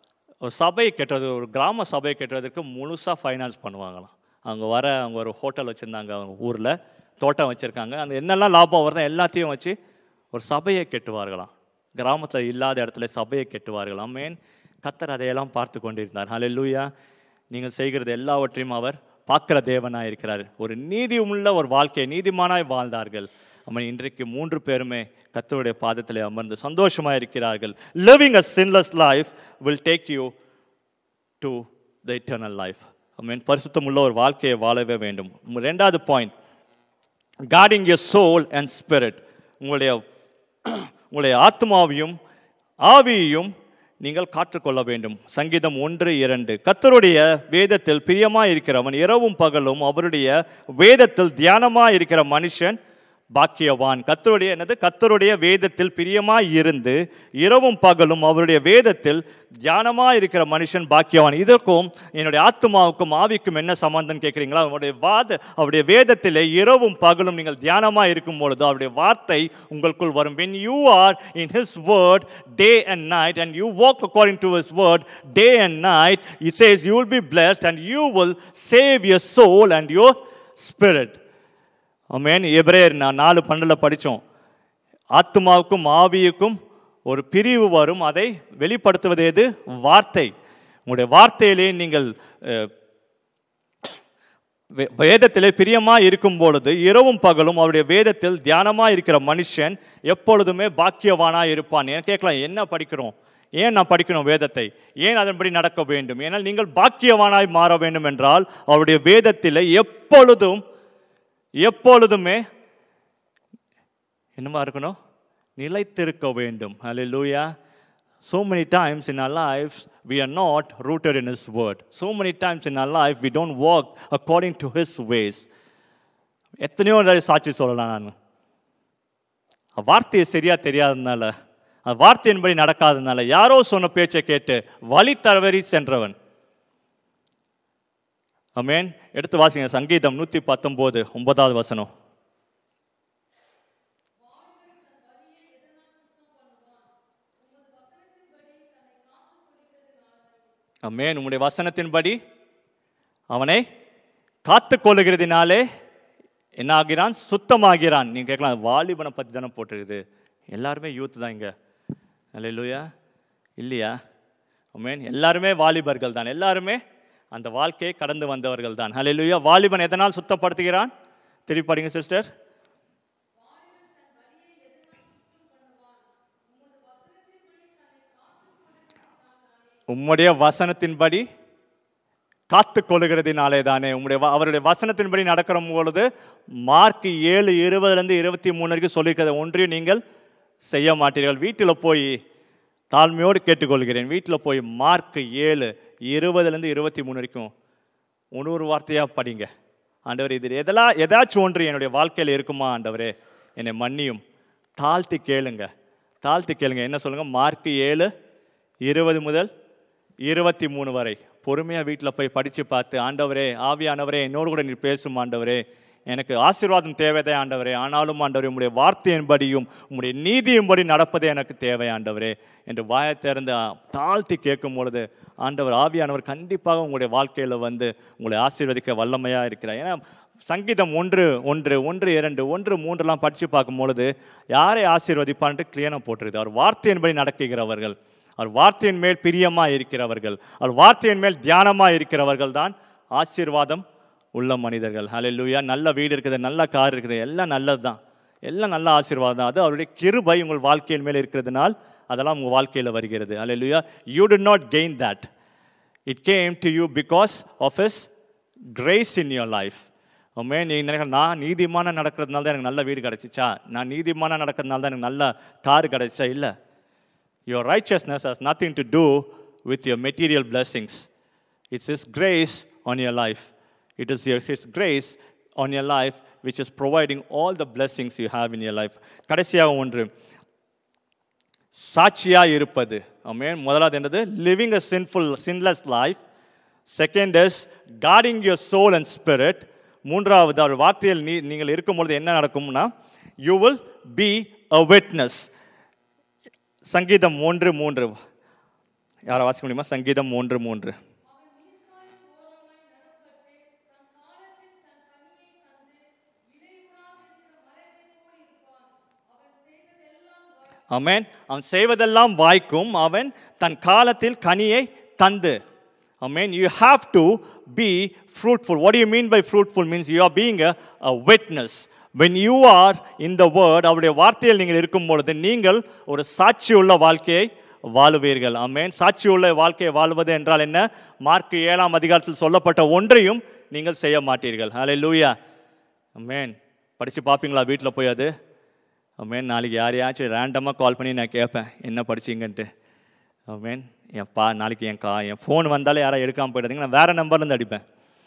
ஒரு சபை கட்டுறது ஒரு கிராம சபை கட்டுறதுக்கு முழுசாக ஃபைனான்ஸ் பண்ணுவாங்களாம் அங்கே வர அவங்க ஒரு ஹோட்டல் வச்சுருந்தாங்க அவங்க ஊரில் தோட்டம் வச்சுருக்காங்க அந்த என்னெல்லாம் லாபம் வருதோ எல்லாத்தையும் வச்சு ஒரு சபையை கட்டுவார்களாம் கிராமத்தில் இல்லாத இடத்துல சபையை கட்டுவார்களாம் மேன் கத்தர் அதையெல்லாம் பார்த்து கொண்டிருந்தார் ஹalleluya நீங்கள் செய்கிறது எல்லாவற்றையும் அவர் பார்க்கிற தேவனாக இருக்கிறார் ஒரு நீதி உள்ள ஒரு வாழ்க்கையை நீதிமானாய் வாழ்ந்தார்கள் அவன் இன்றைக்கு மூன்று பேருமே கத்தருடைய பாதத்தில் அமர்ந்து சந்தோஷமாக இருக்கிறார்கள் living a sinless life will take you to the eternal life mean பரிசுத்தம் உள்ள ஒரு வாழ்க்கையை வாழவே வேண்டும் உம் ரெண்டாவது point guarding your soul and spirit உங்களுடைய உங்களுடைய ஆத்மாவையும் ஆவியையும் நீங்கள் காற்றுக்கொள்ள வேண்டும் சங்கீதம் ஒன்று இரண்டு கத்தருடைய வேதத்தில் பிரியமாக இருக்கிறவன் இரவும் பகலும் அவருடைய வேதத்தில் தியானமாக இருக்கிற மனுஷன் பாக்கியவான் கத்தருடைய என்னது கத்தருடைய வேதத்தில் பிரியமாய் இருந்து இரவும் பகலும் அவருடைய வேதத்தில் தியானமாய் இருக்கிற மனுஷன் பாக்கியவான் இதற்கும் என்னுடைய ஆத்மாவுக்கும் ஆவிக்கும் என்ன சம்பந்தம் கேட்குறீங்களா அவருடைய வாத அவருடைய வேதத்திலே இரவும் பகலும் நீங்கள் தியானமாய் இருக்கும் பொழுது அவருடைய வார்த்தை உங்களுக்குள் வரும் when you are in his word day and night and you walk according to his word day and night it says you will be blessed and you will save your soul and your spirit ஆமென் எபிரேயர் நான் நாலு பன்னெண்டில் படித்தோம் ஆத்மாவுக்கும் ஆவியுக்கும் ஒரு பிரிவு வரும் அதை வெளிப்படுத்துவது எது வார்த்தை உங்களுடைய வார்த்தையிலே நீங்கள் அஹ், வே- வேதத்திலே பிரியமா இருக்கும் பொழுது இரவும் பகலும் அவருடைய வேதத்தில் தியானமா இருக்கிற மனுஷன் எப்பொழுதுமே பாக்கியவானா இருப்பான் ஏன் கேட்கலாம் என்ன படிக்கிறோம் ஏன் நான் படிக்கணும் வேதத்தை ஏன் அதன்படி நடக்க வேண்டும் ஏனால் நீங்கள் பாக்கியவானாய் மாற வேண்டும் என்றால் அவருடைய வேதத்திலே எப்பொழுதும் எப்பொழுதுமே என்னமா இருக்கணும் நிலைத்திருக்க வேண்டும் ஹalleluya so many times in our lives we are not rooted in his word so many times in our life we don't walk according to his ways எத்தனையோ தடவை சாட்சி சொல்லலாம் நான் அ வார்த்தையை சரியா தெரியாததுனால அந்த வார்த்தையின்படி நடக்காததுனால யாரோ சொன்ன பேச்சை கேட்டு வழி தவறி சென்றவன் அமேன் எடுத்து வாசிங்க சங்கீதம் நூற்றி பத்தொம்போது ஒன்பதாவது வசனம் அமேன் உம்முடைய வசனத்தின்படி அவனை காத்து கொள்ளுகிறதினாலே என்ன ஆகிறான் சுத்தமாகிறான் நீங்க கேட்கலாம் வாலிபனை பற்றி தானே போட்டிருக்குது எல்லாருமே யூத் தான் இங்க அல்லையா இல்லையா அமேன் எல்லாருமே வாலிபர்கள் தான் எல்லாருமே அந்த வாழ்க்கையை கடந்து வந்தவர்கள் தான் ஹalleluya வாலிபன் எதனால் சுத்தப்படுத்துகிறான் திருப்பி படிங்க சிஸ்டர் உம்முடைய வசனத்தின்படி காத்து கொள்ளுகிறதினாலே தானே உம்முடைய வ- அவருடைய வசனத்தின்படி நடக்கிற பொழுது மார்க் ஏழு இருபதுலேருந்து இருபத்தி மூணு வரைக்கும் சொல்லியிருக்கிற ஒன்றையும் நீங்கள் செய்ய மாட்டீர்கள் வீட்டில் போய் தாழ்மையோடு கேட்டுக்கொள்கிறேன் வீட்டில் போய் மார்க் ஏழு இருபதுலேருந்து இருபத்தி மூணு வரைக்கும் ஒரு ஒரு வார்த்தையாக படிங்க ஆண்டவர் இது எதெல்லாம் ஏதாச்சும் ஒன்று என்னுடைய வாழ்க்கையில் இருக்குமா ஆண்டவரே என்னை மன்னியும் தாழ்த்தி கேளுங்க தாழ்த்தி கேளுங்க என்ன சொல்லுங்க மார்க் ஏழு இருபது முதல் இருபத்தி மூணு வரை பொறுமையாக வீட்டில் போய் படித்து பார்த்து ஆண்டவரே ஆவியானவரே என்னோடு கூட நீர் பேசும் ஆண்டவரே எனக்கு ஆசீர்வாதம் தேவைதே ஆண்டவரே ஆனாலும் ஆண்டவரே உம்முடைய வார்த்தையின்படியும் உம்முடைய நீதியின்படி நடப்பதே எனக்கு தேவை ஆண்டவரே என்று வாயை திறந்து ஆ, தாழ்த்தி கேட்கும் பொழுது ஆண்டவர் ஆவியானவர் கண்டிப்பாக உங்களுடைய வாழ்க்கையில் வந்து உங்களை ஆசீர்வதிக்க வல்லமையாக இருக்கிறார் ஏன்னா சங்கீதம் ஒன்று ஒன்று ஒன்று இரண்டு ஒன்று மூன்றுலாம் படித்து பார்க்கும் பொழுது யாரை ஆசீர்வதிப்பான்ட்டு கிளியனாக போட்டிருக்குது அவர் வார்த்தையின்படி நடக்குகிறவர்கள் அவர் வார்த்தையின் மேல் பிரியமா இருக்கிறவர்கள் அவர் வார்த்தையின் மேல் தியானமா இருக்கிறவர்கள் தான் ஆசீர்வாதம் உள்ள மனிதர்கள் ஹalleluya நல்ல வீடு இருக்குது நல்ல கார் இருக்குது எல்லாம் நல்லது தான் எல்லாம் நல்ல ஆசீர்வாதம் தான் அது அவருடைய கிருபை உங்கள் வாழ்க்கையின் மேல் இருக்கிறதுனால் அதெல்லாம் உங்கள் வாழ்க்கையில் வருகிறது ஹalleluya you did not gain that it came to you because of his grace in your life உண்மே நீங்கள் நினைக்கிற நான் நீதிமான நடக்கிறதுனால தான் எனக்கு நல்ல வீடு கிடச்சிச்சா நான் நீதிமான நடக்கிறதுனால தான் எனக்கு நல்ல கார் கிடச்சிச்சா இல்லை Your righteousness has nothing to do with your material blessings. It's His grace on your life. It is your, His grace on your life which is providing all the blessings you have in your life. கடைசியாக ஒன்று சாட்சியா இருப்பது amen முதலாவது என்னது living a sinful sinless life second is guarding your soul and spirit மூன்றாவது அவர் வார்த்தையில் நீ நீங்கள் இருக்கும்பொழுது என்ன நடக்கும்னா you will be a witness சங்கீதம் ஒன்று மூன்று யாரை வாசிக்க முடியுமா சங்கீதம் மூன்று மூன்று அவன் அவன் செய்வதெல்லாம் வாய்க்கும் அவன் தன் காலத்தில் கனியை தந்து Amen. You have to be fruitful. What do you mean by fruitful? Means you are being a, a witness. When you are in the word, அவருடைய வார்த்தையில் நீங்கள் இருக்கும் பொழுது நீங்கள் ஒரு சாட்சியுள்ள வாழ்க்கையை வாழுவீர்கள் அமேன் சாட்சியுள்ள வாழ்க்கையை வாழ்வது என்றால் என்ன மார்க் ஏழாம் அதிகாரத்தில் சொல்லப்பட்ட ஒன்றையும் நீங்கள் செய்ய மாட்டீர்கள் ஹலே லூயா அமேன் படித்து பார்ப்பீங்களா வீட்டில் போய் அது அமேன் நாளைக்கு யாரையாச்சும் ரேண்டமாக கால் பண்ணி நான் கேட்பேன் என்ன படிச்சீங்கன்ட்டு அமேன் என் பா நாளைக்கு என் கா என் ஃபோன் வந்தாலே யாராவது எடுக்காமல் போயிடாதீங்க நான் வேறு நம்பர்லேருந்து அடிப்பேன்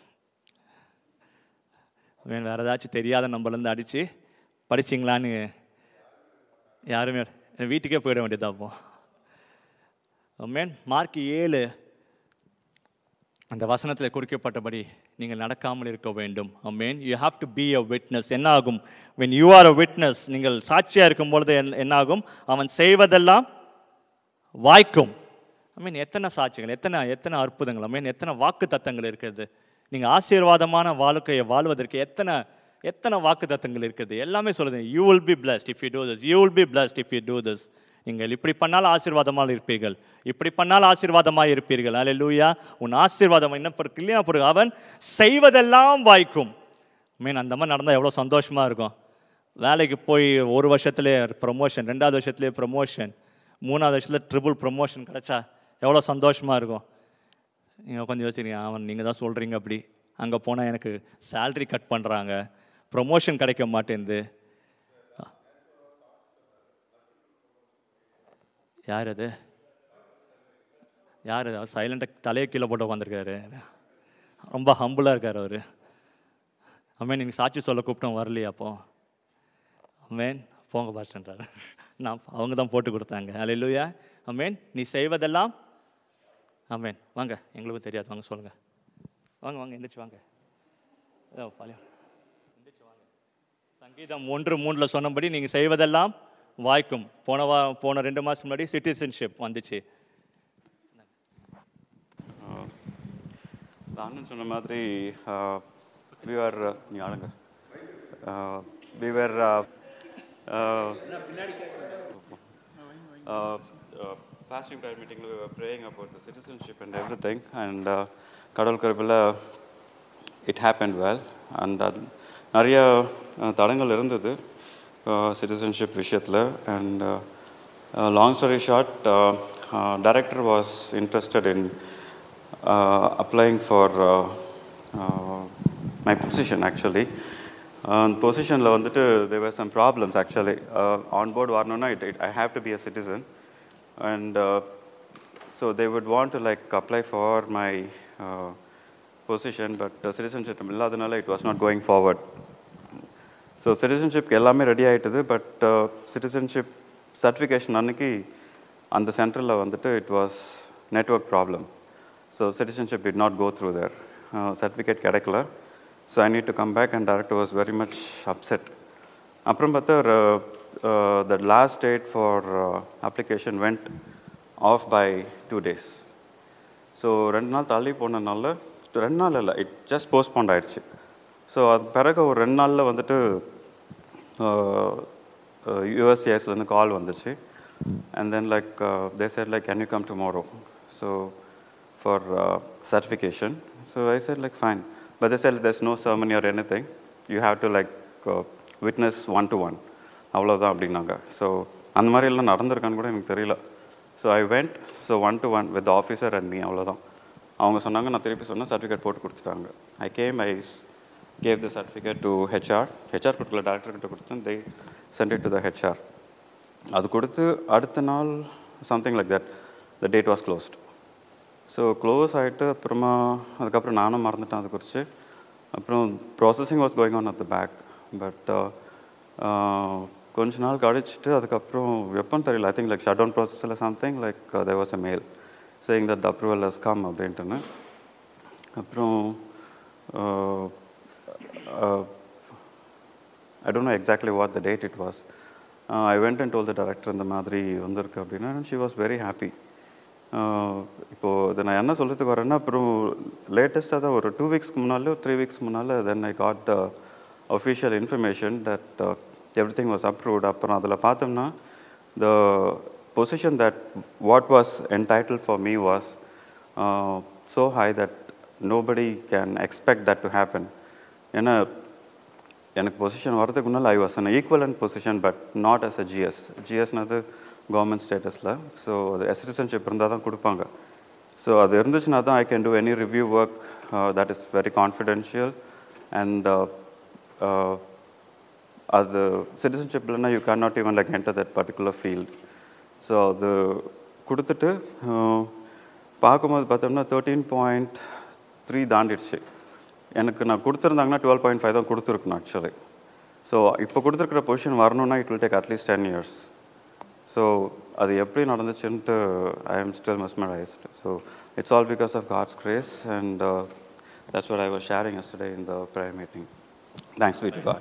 அமேன் வேறு ஏதாச்சும் தெரியாத நம்பர்லேருந்து அடித்து படிச்சிங்களான்னு யாருமே என் வீட்டுக்கே போயிட வேண்டியதா அப்போ அமேன் மார்க் ஏழு அந்த வசனத்தில் குறிக்கப்பட்டபடி நீங்கள் நடக்காமல் இருக்க வேண்டும் amen you have to be a witness என்ன ஆகும் when you are a witness நீங்கள் சாட்சியாக இருக்கும் பொழுது என்ன- என்ன ஆகும் அவன் செய்வதெல்லாம் வாய்க்கும் ஐ மீன் எத்தனை சாட்சிகள் எத்தனை எத்தனை அற்புதங்கள் ஐ மீன் எத்தனை வாக்கு தத்தங்கள் இருக்கிறது நீங்கள் ஆசீர்வாதமான வாழ்க்கையை வாழ்வதற்கு எத்தனை எத்தனை வாக்கு தத்தங்கள் இருக்குது எல்லாமே சொல்லுது you will be blessed if you do this you will be blessed if you do this நீங்கள் இப்படி பண்ணால் ஆசீர்வாதமாக இருப்பீர்கள் இப்படி பண்ணால் ஆசீர்வாதமாக இருப்பீர்கள் அல்லேலூயா உன் ஆசீர்வாதம் என்ன பிறகு இல்லையா பிறகு அவன் செய்வதெல்லாம் வாய்க்கும் மீன் அந்த மாதிரி நடந்தால் எவ்வளோ சந்தோஷமாக இருக்கும் வேலைக்கு போய் ஒரு வருஷத்துலேயே ப்ரமோஷன் ரெண்டாவது வருஷத்துலேயே ப்ரமோஷன் மூணாவது வருஷத்தில் ட்ரிபிள் ப்ரமோஷன் கிடச்சா எவ்வளோ சந்தோஷமாக இருக்கும் நீங்கள் கொஞ்சம் யோசிக்கிறீங்க அவன் நீங்கள் தான் சொல்கிறீங்க அப்படி அங்கே போனால் எனக்கு salary கட் பண்ணுறாங்க ப்ரொமோஷன் கிடைக்க மாட்டேங்குது யார் அது யார் அது சைலண்டாக தலையை கீழே போட்டு உட்காந்துருக்காரு ரொம்ப ஹம்புளாக இருக்கார் அவர் அம்மேன் நீங்கள் சாட்சி சொல்ல கூப்பிட்டோம் வரலையா அப்போ அம்மேன் போங்க பாஸ்டன்றார் நான் அவங்க தான் போட்டு கொடுத்தாங்க அல்லேலூயா அம்மேன் நீ செய்வதெல்லாம் அம்மேன் வாங்க எங்களுக்கும் தெரியாது வாங்க சொல்லுங்கள் வாங்க வாங்க எந்திரிச்சு வாங்க இதோ பாலியம் எந்திரிச்சு வாங்க சங்கீதம் ஒன்று மூணில் சொன்னபடி நீங்கள் செய்வதெல்லாம் வாய்க்கும் போன வா போன ரெண்டு மாதம் முன்னாடி சிட்டிசன்ஷிப் வந்துச்சு ஆனந்த் சொன்ன மாதிரி விவர் நீ ஆளுங்க விவர் பாஸ்டிங் ப்ரேயர் மீட்டிங்கில் we were praying about the citizenship and everything and uh, கடவுள் கருப்பில் இட் ஹேப்பன் வெல் அண்ட் அது நிறைய uh, தடங்கள் இருந்தது சிட்டிசன்ஷிப் விஷயத்தில் and long story short director was interested in applying for uh, uh, my position actually. அந்த பொசிஷனில் வந்துட்டு there some problems actually onboard வரணும்னா it it I have to be a citizen and so they would want to like apply for my position but citizenship இல்லாதனால it was not going forward so சிட்டிசன்ஷிப்க்கு எல்லாமே ready ஆகிட்டுது but citizenship certification அன்னைக்கு அந்த சென்டரில் வந்துட்டு it was network problem so citizenship did not go through their certificate கிடைக்கல so I need to come back and director was very much upset அப்புறம் பார்த்தா the last date for application went off by two days so ரெண்டு நாள் தள்ளி போனதுனால ரெண்டு நாள் இல்லை இட் ஜஸ்ட் போஸ்ட்போண்ட் ஆயிடுச்சு ஸோ அது பிறகு ஒரு ரெண்டு நாளில் வந்துட்டு யூஎஸ்ஏஎஸ்லேருந்து கால் வந்துச்சு and then like they said like can you come tomorrow so for certification so I said like fine but they said there's no ceremony or anything you have to like uh, witness one to one அவ்வளோதான் அப்படின்னாங்க so அந்த மாதிரி எல்லாம் நடந்திருக்கான்னு கூட எனக்கு தெரியல so I went so one to one with officer and me அவ்வளோதான் அவங்க சொன்னாங்க நான் திருப்பி சொன்னேன் சர்டிஃபிகேட் போட்டு கொடுத்துட்டாங்க I came I gave the certificate to HR HR கொடுக்கல டேரக்டர்கிட்ட கொடுத்தேன் they sent it to the HR அது கொடுத்து அடுத்த நாள் something like that the date was closed so close ஆகிட்டு அப்புறமா அதுக்கப்புறம் நானும் மறந்துட்டேன் அது குறித்து அப்புறம் processing was going on at the back but கொஞ்ச நாள் கழிச்சிட்டு அதுக்கப்புறம் எப்போன்னு தெரியல I think like shut down ப்ராசஸில் something like there was a mail saying that the approval has come அப்படின்ட்டுன்னு அப்புறம் I don't know exactly what the date it was I went and told the director இந்த மாதிரி வந்திருக்கு அப்படின்னா she was very happy இப்போது இதை நான் என்ன சொல்கிறதுக்கு வரேன்னா அப்புறம் லேட்டஸ்ட்டாக தான் ஒரு டூ வீக்ஸ்க்கு முன்னாலே த்ரீ வீக்ஸ் முன்னால் then I got the official information that everything was approved அப்புறம் அதில் பார்த்தோம்னா the position that what was entitled for me was so high that nobody can expect that to happen ஏன்னா எனக்கு position வரதுக்கு முன்னால் I was an equivalent position but not as a GS ஜிஎஸ்னது government ஸ்டேட்டஸில் ஸோ அது சிட்டிசன்ஷிப் இருந்தால் தான் கொடுப்பாங்க ஸோ அது இருந்துச்சுன்னா தான் I can do any review work that is very confidential and அது சிட்டிசன்ஷிப் இல்லைன்னா you can not even like enter that particular field so அது கொடுத்துட்டு uh, பார்க்கும்போது பார்த்தோம்னா தேர்ட்டீன் பாயிண்ட் த்ரீ தாண்டிடுச்சு எனக்கு நான் கொடுத்துருந்தாங்கன்னா டுவெல் பாயிண்ட் ஃபைவ் தான் கொடுத்துருக்கணும் ஆக்சுவலி ஸோ இப்போ கொடுத்துருக்குற பொசிஷன் வரணும்னா it will take at least ten years so அது எப்படி நடந்துச்சுன்ட்டு I am still mesmerized so it's all because of God's grace and that's what I was sharing yesterday in the prayer meeting thanks be to God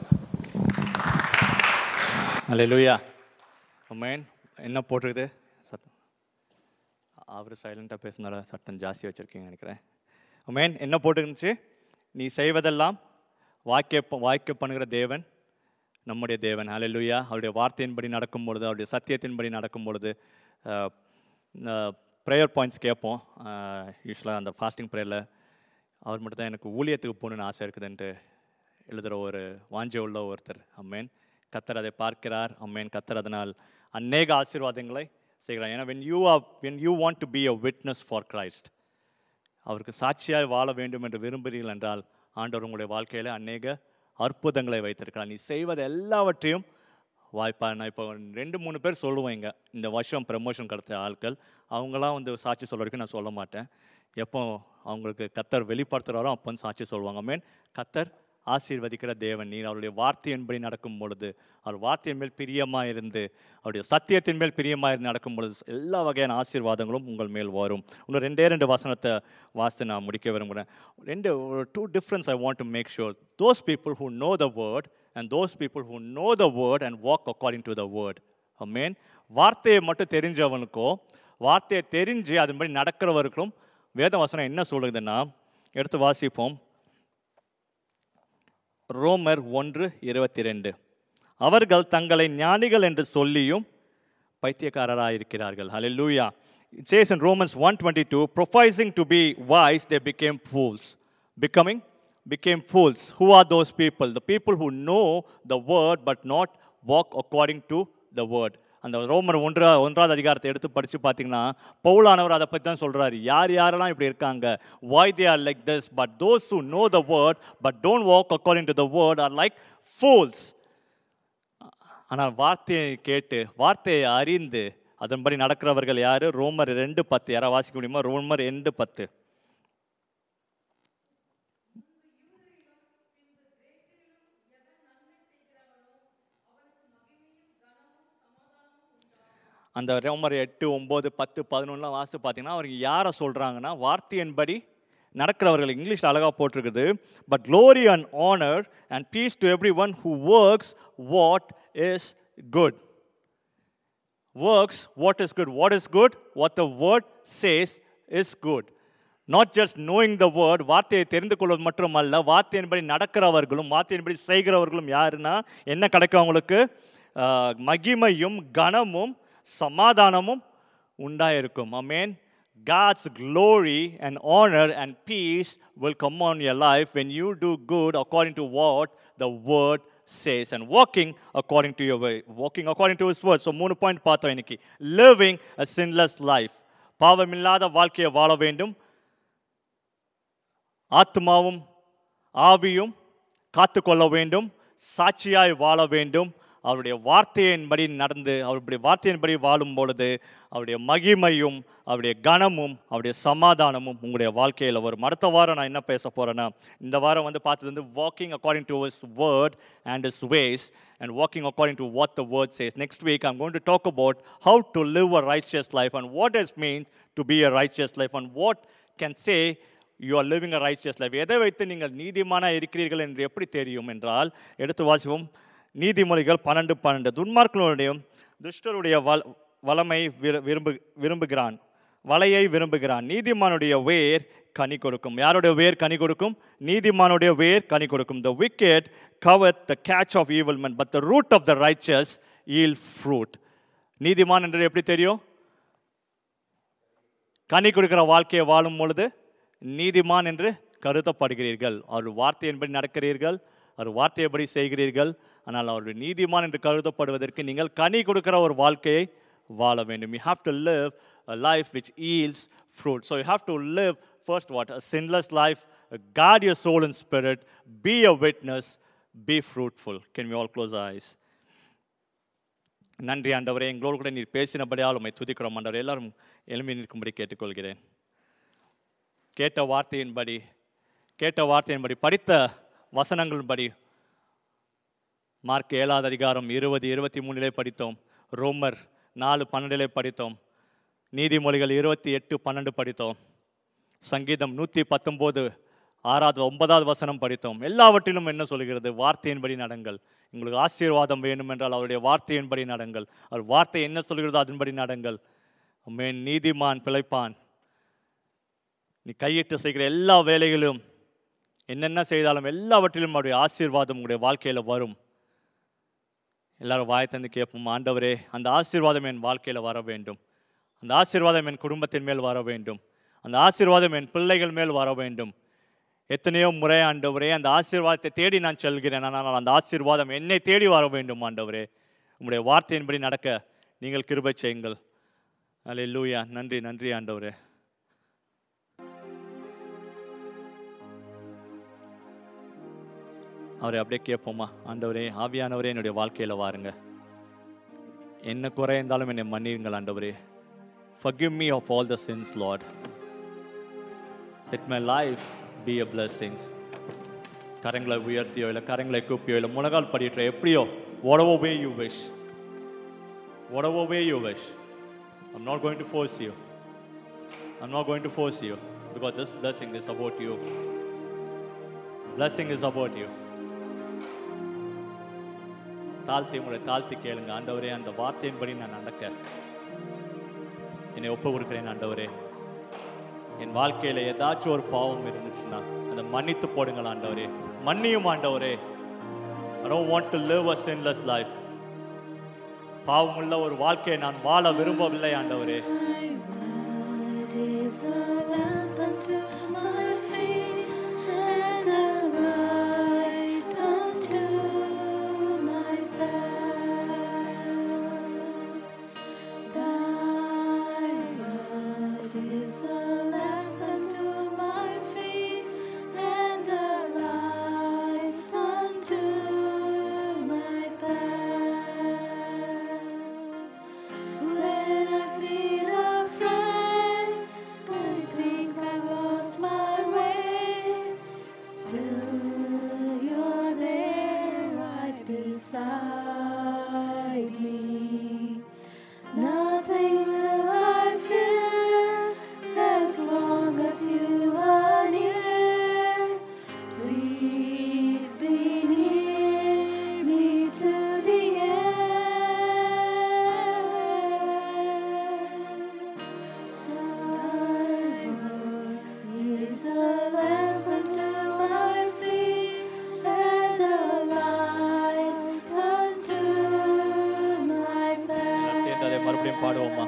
hallelujah amen என்ன போட்டிருக்குது சத்தம் அவர் சைலண்ட்டாக பேசுனால சட்டம் ஜாஸ்தி வச்சுருக்கீங்க நினைக்கிறேன் அம்மேன் என்ன போட்டுருந்துச்சு நீ செய்வதெல்லாம் வாக்கிய வாக்கிய பண்ணுகிற தேவன் நம்முடைய தேவன் அல்லேலூயா அவருடைய வார்த்தையின்படி நடக்கும் பொழுது அவருடைய சத்தியத்தின்படி நடக்கும் பொழுது ப்ரேயர் பாயிண்ட்ஸ் கேட்போம் யூஸ்வலாக அந்த ஃபாஸ்டிங் ப்ரேயரில் அவர் மட்டும் தான் எனக்கு ஊழியத்துக்கு போகணுன்னு ஆசை இருக்குதுன்ட்டு எழுதுகிற ஒரு வாஞ்சை உள்ள ஒருத்தர் அம்மேன் கத்தர் அதை பார்க்கிறார் அம்மேன் கத்தர் அதனால் அநேக ஆசீர்வாதங்களை செய்கிறார் ஏன்னா when you are when you want to be a witness for Christ அவருக்கு சாட்சியாய் வாழ வேண்டும் என்று விரும்புகிறீர்கள் என்றால் ஆண்டவர் உங்களுடைய வாழ்க்கையில் அநேக அற்புதங்களை வைத்திருக்கிறார் நீ செய்வது எல்லாவற்றையும் வாய்ப்பா நான் இப்போ ரெண்டு மூணு பேர் சொல்லுவேங்க இந்த வருஷம் ப்ரமோஷன் கிடைத்த ஆட்கள் அவங்களாம் வந்து சாட்சி சொல்ல வரைக்கும் நான் சொல்ல மாட்டேன் எப்போ அவங்களுக்கு கத்தர் வெளிப்படுத்துகிறாரோ அப்போ வந்து சாட்சி சொல்லுவாங்க மீன் கத்தர் ஆசீர்வதிக்கிற தேவன் நீர் அவருடைய வார்த்தையின்படி நடக்கும் பொழுது அவர் வார்த்தையின் மேல் பிரியமாக இருந்து அவருடைய சத்தியத்தின் மேல் பிரியமாக இருந்து நடக்கும் பொழுது எல்லா வகையான ஆசீர்வாதங்களும் உங்கள் மேல் வரும் இன்னும் ரெண்டே ரெண்டு வசனத்தை வாசித்து நான் முடிக்க விரும்புகிறேன் ரெண்டு ஒரு two difference I want to make sure those people who know the word and those people who know the word and walk according to the word amen வார்த்தையை மட்டும் தெரிஞ்சவனுக்கோ வார்த்தையை தெரிஞ்சு அதன்படி நடக்கிறவர்களும் வேத வசனம் என்ன சொல்லுதுன்னா எடுத்து வாசிப்போம் ரோமர் ஒன்று இருபத்தி ரெண்டு அவர்கள் தங்களை ஞானிகள் என்று சொல்லியும் பைத்தியக்காரராயிருக்கிறார்கள் ஹalleluya it says in romans 122 professing to be wise they became fools becoming became fools who are those people the people who know the word but not walk according to the word அந்த ரோமர் ஒன்றா ஒன்றாவது அதிகாரத்தை எடுத்து படித்து பார்த்தீங்கன்னா பவுலானவர் அதை பற்றி தான் சொல்கிறாரு யார் யாரெல்லாம் இப்படி இருக்காங்க why they are like this but those who know the word but don't walk according to the word are like fools ஆனால் வார்த்தையை கேட்டு வார்த்தையை அறிந்து அதன்படி நடக்கிறவர்கள் யாரு ரோமர் ரெண்டு பத்து யாரா வாசிக்க முடியுமா ரோமர் ரெண்டு பத்து அந்த ரோமர் எட்டு ஒம்பது பத்து பதினொன்றுலாம் வாசித்து பார்த்தீங்கன்னா அவருக்கு யாரை சொல்கிறாங்கன்னா வார்த்தையின்படி நடக்கிறவர்கள் இங்கிலீஷில் அழகாக போட்டிருக்குது but glory and honour and peace to everyone who works what is good works what is good. What is good? What the word says is good. Not just knowing the word வார்த்தையை தெரிந்து கொள்வது மட்டுமல்ல வார்த்தையின்படி நடக்கிறவர்களும் வார்த்தையின்படி செய்கிறவர்களும் யாருன்னா என்ன கிடைக்கும் அவங்களுக்கு ஆஹ், மகிமையும் கனமும் சமாதானமும் உண்டாயிருக்கும் amen God's glory and honor and peace will come on your life when you do good according to what the word says and walking according to your way, walking according to his word. So மூணு point பார்த்தோம் இன்னைக்கு living a sinless life பாவமில்லாத வாழ்க்கையை வாழ வேண்டும் ஆத்மாவும் ஆவியும் காத்துக்கொள்ள வேண்டும் சாட்சியாய் வாழ வேண்டும் அவருடைய வார்த்தையின்படி நடந்து அவருடைய வார்த்தையின்படி வாழும் பொழுது அவருடைய மகிமையும் அவருடைய கனமும் அவருடைய சமாதானமும் உங்களுடைய வாழ்க்கையில் வரும் அடுத்த வாரம் நான் என்ன பேச போறேன்னா இந்த வாரம் வந்து பார்த்தது வந்து walking according to his word and his ways and walking according to what the word says. Next week, I'm going to talk about how to live a righteous life and what it means to be a righteous life and what can say you are living a righteous life எதை வைத்து நீங்கள் நீதிமானா இருக்கிறீர்கள் என்று எப்படி தெரியும் என்றால் எடுத்து வாசிப்போம் நீதிமொழிகள் பன்னெண்டு பன்னெண்டு துன்மார்க்கனுடைய துஷ்டருடைய வல் வளமை விரு- விரும்பு விரும்புகிறான் வலையை விரும்புகிறான் நீதிமானுடைய வேர் கனி கொடுக்கும் யாருடைய வேர் கனி கொடுக்கும் நீதிமானுடைய வேர் கனி கொடுக்கும் the wicked covet the catch of evil men but the root of the righteous yield fruit நீதிமான் என்று எப்படி தெரியும் கனி கொடுக்கிற வாழ்க்கையை வாழும் பொழுது நீதிமான் என்று கருதப்படுகிறீர்கள் அவர் வார்த்தையின்படி நடக்கிறீர்கள் அவர் வார்த்தையபடி செய்கிறீர்கள் ஆனால் அவருடைய நீதிமான் என்று கருதப்படுவதற்கு நீங்கள் கனி கொடுக்கிற ஒரு வாழ்க்கையை வாழ வேண்டும் you have to live a life which yields fruit so you have to live first what a sinless life guard your soul and spirit be a witness be fruitful can we all close our eyes நன்றி ஆண்டவரே எங்களோடு கூட நீர் பேசினபடியால் உம்மை துதிக்கிறோம் ஆண்டவரே எல்லாரும் எழும்பி நிற்கும்படி கேட்டுக்கொள்கிறேன் கேட்ட வார்த்தையின்படி கேட்ட வார்த்தையின்படி படித்த வசனங்களின்படி மார்க் ஏழாவது அதிகாரம் இருபது இருபத்தி மூணிலே படித்தோம் ரோமர் நாலு பன்னெண்டிலே படித்தோம் நீதிமொழிகள் இருபத்தி எட்டு பன்னெண்டு படித்தோம் சங்கீதம் நூற்றி பத்தொம்போது ஆறாவது ஒன்பதாவது வசனம் படித்தோம் எல்லாவற்றிலும் என்ன சொல்கிறது வார்த்தையின்படி நடங்கள் உங்களுக்கு ஆசீர்வாதம் வேணும் என்றால் அவருடைய வார்த்தையின்படி நடங்கள் அவர் வார்த்தை என்ன சொல்கிறதோ அதன்படி நடங்கள் மேன் நீதிமான் பிழைப்பான் நீ கையிட்டு செய்கிற எல்லா வேலைகளும் என்னென்ன செய்தாலும் எல்லாவற்றிலும் அவருடைய ஆசீர்வாதம் உங்களுடைய வாழ்க்கையில் வரும் எல்லாரும் வாய் தந்து கேட்போம் ஆண்டவரே அந்த ஆசீர்வாதம் என் வாழ்க்கையில் வர வேண்டும் அந்த ஆசீர்வாதம் என் குடும்பத்தின் மேல் வர வேண்டும் அந்த ஆசீர்வாதம் என் பிள்ளைகள் மேல் வர வேண்டும் எத்தனையோ முறை ஆண்டவரே அந்த ஆசீர்வாதத்தை தேடி நான் செல்கிறேன் ஆனால் அந்த ஆசீர்வாதம் என்னை தேடி வர வேண்டும் ஆண்டவரே உங்களுடைய வார்த்தையின்படி நடக்க நீங்கள் கிருபை செய்யுங்கள் அல்ல லூயா நன்றி நன்றி ஆண்டவரே அவரை அப்படியே கேட்போமா ஆண்டவரே ஆவியானவரே என்னுடைய வாழ்க்கையில் வாருங்க என்ன குறை இருந்தாலும் என்னை மன்னியுங்கள் ஆண்டவரே forgive me of all the sins lord let my life be a blessing கரங்களை உயர்த்தியோ இல்லை கரங்களை கூப்பியோ இல்லை முழங்கால் படிட்டோ எப்படியோ whatever way you wish whatever way you wish i'm not going to force you i'm not going to force you because this blessing is about you blessing is about you தாழ்த்தி உங்களை தாழ்த்தி கேளுங்க ஆண்டவரே அந்த வார்த்தையின்படி நான் நடக்க என்னை ஒப்பு கொடுக்கிறேன் ஆண்டவரே என் வாழ்க்கையில ஏதாச்சும் ஒரு பாவம் இருந்துச்சுன்னா அதை மன்னித்து போடுங்கள் ஆண்டவரே மன்னியும் ஆண்டவரே I don't want to live a sinless life பாவமுள்ள ஒரு வாழ்க்கையை நான் வாழ விரும்பவில்லை ஆண்டவரே Word is a lamp unto my feet and a light unto my path. Thy word is a lamp unto my feet and a light unto my path. When I feel afraid, I think I've lost my way. Still, you're there right beside me. Nothing will I fear as long as you are near. Please be near me to the end. Thy word is a lamp unto my feet and a light unto my எல்லாரும் சேர்ந்து அதை மறுபடியும் பாடுவோமா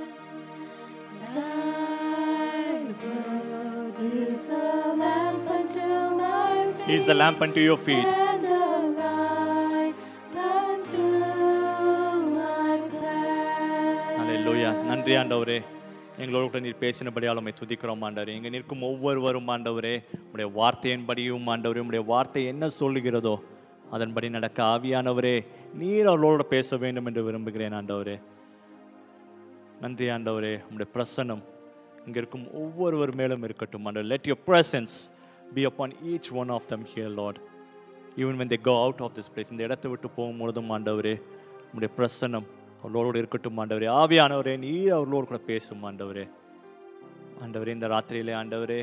Thy word is a lamp unto my feet. He is the lamp unto your feet. And a light unto my path. அல்லேலூயா நன்றி ஆண்டவரே எங்களோடு கூட நீர் பேசினபடியால் உம்மை துதிக்கிறோம் ஆண்டவரே இங்கே நிற்கும் ஒவ்வொருவரும் ஆண்டவரே உடைய வார்த்தையின்படியும் ஆண்டவரே உடைய வார்த்தை என்ன சொல்லுகிறதோ அதன்படி நடக்க ஆவியானவரே நீர் அவர்களோட பேச வேண்டும் என்று விரும்புகிறேன் ஆண்டவரே நன்றி ஆண்டவரே உடைய பிரசன்னம் இங்கே இருக்கும் ஒவ்வொருவர் மேலும் இருக்கட்டும் ஆண்டவர் let your presence be upon each one of them here lord even when they go out of this place இந்த இடத்தை விட்டு போகும்பொழுதும் ஆண்டவரே உங்களுடைய பிரசன்னம் அவர்களோடு இருக்கட்டும் ஆண்டவரே ஆவியானவரே நீ அவர்களோடு கூட பேசும் ஆண்டவரே ஆண்டவரே இந்த ராத்திரியிலே ஆண்டவரே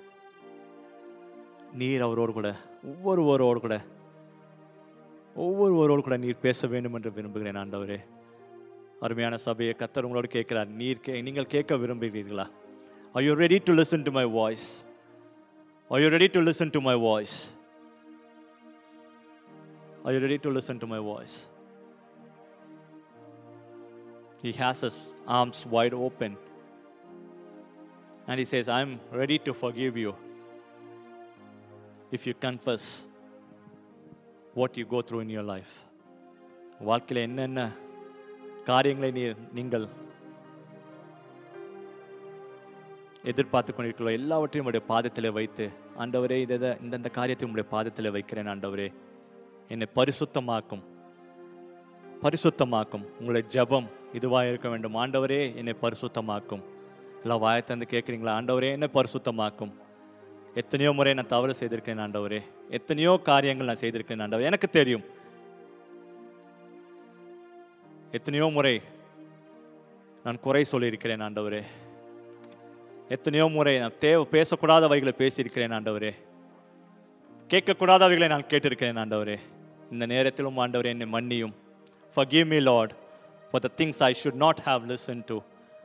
நீர் அவரோடு கூட ஒவ்வொருவரோடு கூட ஒவ்வொருவரோடு கூட நீர் பேச வேண்டும் என்று விரும்புகிறேன் ஆண்டவரே அருமையான சபையை கத்தர் உங்களோடு கேட்கிறார் நீர் கே நீங்கள் கேட்க விரும்புகிறீர்களா Are you ready to listen to my voice? Are you ready to listen to my voice? Are you ready to listen to my voice? He has his arms wide open. And he says, I'm ready to forgive you if you confess what you go through in your life. வாழ்க்கையில் என்னென்ன காரியங்களை நீ நீங்கள் எதிர்பார்த்து கொண்டிருக்கிறோம் எல்லாவற்றையும் உடைய பாதத்தில் வைத்து ஆண்டவரே இதை இதை- இந்தந்த காரியத்தை உங்களுடைய பாதத்தில் வைக்கிறேன் ஆண்டவரே என்னை பரிசுத்தமாக்கும் பரிசுத்தமாக்கும் உங்களுடைய ஜெபம் இதுவாக இருக்க வேண்டும் ஆண்டவரே என்னை பரிசுத்தமாக்கும் எல்லாம் வாயத்தந்து கேட்குறீங்களா ஆண்டவரே என்னை பரிசுத்தமாக்கும் எத்தனையோ முறை நான் தவறு செய்திருக்கேன் ஆண்டவரே எத்தனையோ காரியங்கள் நான் செய்திருக்கேன் ஆண்டவரே எனக்கு தெரியும் எத்தனையோ முறை நான் குறை சொல்லியிருக்கிறேன் ஆண்டவரே எத்தனையோ முறை நான் தேவை பேசக்கூடாதவைகளை பேசியிருக்கிறேன் ஆண்டவரே கேட்கக்கூடாதவைகளை நான் கேட்டிருக்கிறேன் ஆண்டவரே இந்த நேரத்திலும் ஆண்டவரே என்னை மன்னியும் forgive me lord for the things i should not have listened to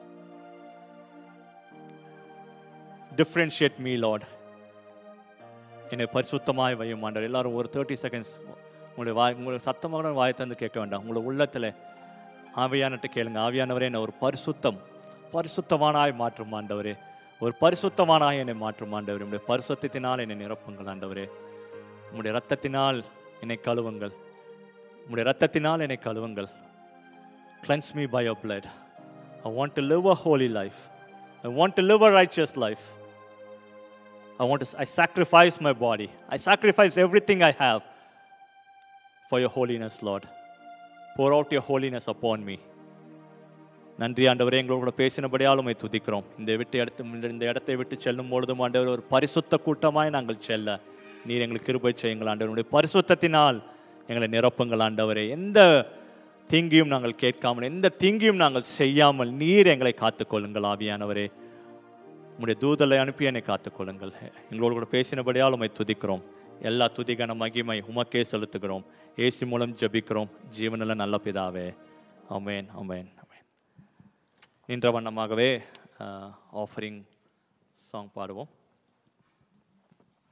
differentiate me lord என்னை பரிசுத்தமாய் வையும் ஆண்டவர் எல்லாரும் ஒரு தேர்ட்டி செகண்ட்ஸ் உங்களுடைய வாய் உங்களுடைய சத்தமாக வாயை தந்து கேட்க வேண்டாம் உங்களுடைய உள்ளத்தில் ஆவியானட்டு கேளுங்க ஆவியானவரே என்னை ஒரு பரிசுத்தம் பரிசுத்தமானாய் மாற்றும் ஆண்டவரே ஒரு பரிசுத்தமானாய் என்னை மாற்றும் ஆண்டவரே உங்களுடைய பரிசுத்தத்தினால் என்னை நிரப்புங்கள் ஆண்டவரே உங்களுடைய ரத்தத்தினால் என்னை கழுவுங்கள் உங்களுடைய ரத்தத்தினால் என்னை கழுவுங்கள் cleanse me by your blood i want to live a holy life i want to live a righteous life I want to, I sacrifice my body. I sacrifice everything I have for your holiness, Lord. Pour out your holiness upon me. நன்றி ஆண்டவரே எங்களோட கூட பேசினபடியால் உம்மை துதிக்கிறோம் இந்த விட்டு இடத்து இந்த- இந்த இடத்தை விட்டு செல்லும் பொழுதும் ஆண்டவர் ஒரு பரிசுத்த கூட்டமாய் நாங்கள் செல்ல நீர் எங்களுக்கு கிருபை செய்யுங்கள் ஆண்டவருடைய பரிசுத்தத்தினால் எங்களை நிரப்புங்கள் ஆண்டவரே எந்த தீங்கியும் நாங்கள் கேட்காமல் எந்த தீங்கியும் நாங்கள் செய்யாமல் நீர் எங்களை காத்துக்கொள்ளுங்கள் ஆவியானவரே உம்முடைய தூதலை அனுப்பி என்னை காத்துக்கொள்ளுங்கள் எங்களோடு கூட பேசினபடியால் உம்மை துதிக்கிறோம் எல்லா துதிகன மகிமை உமக்கே செலுத்துகிறோம் ஏசி மூலம் ஜெபிக்கிறோம் ஜீவனில் நல்ல பிதாவே அமேன் அமேன் அமேன் நின்ற வண்ணமாகவே ஆஃபரிங் சாங் பாடுவோம்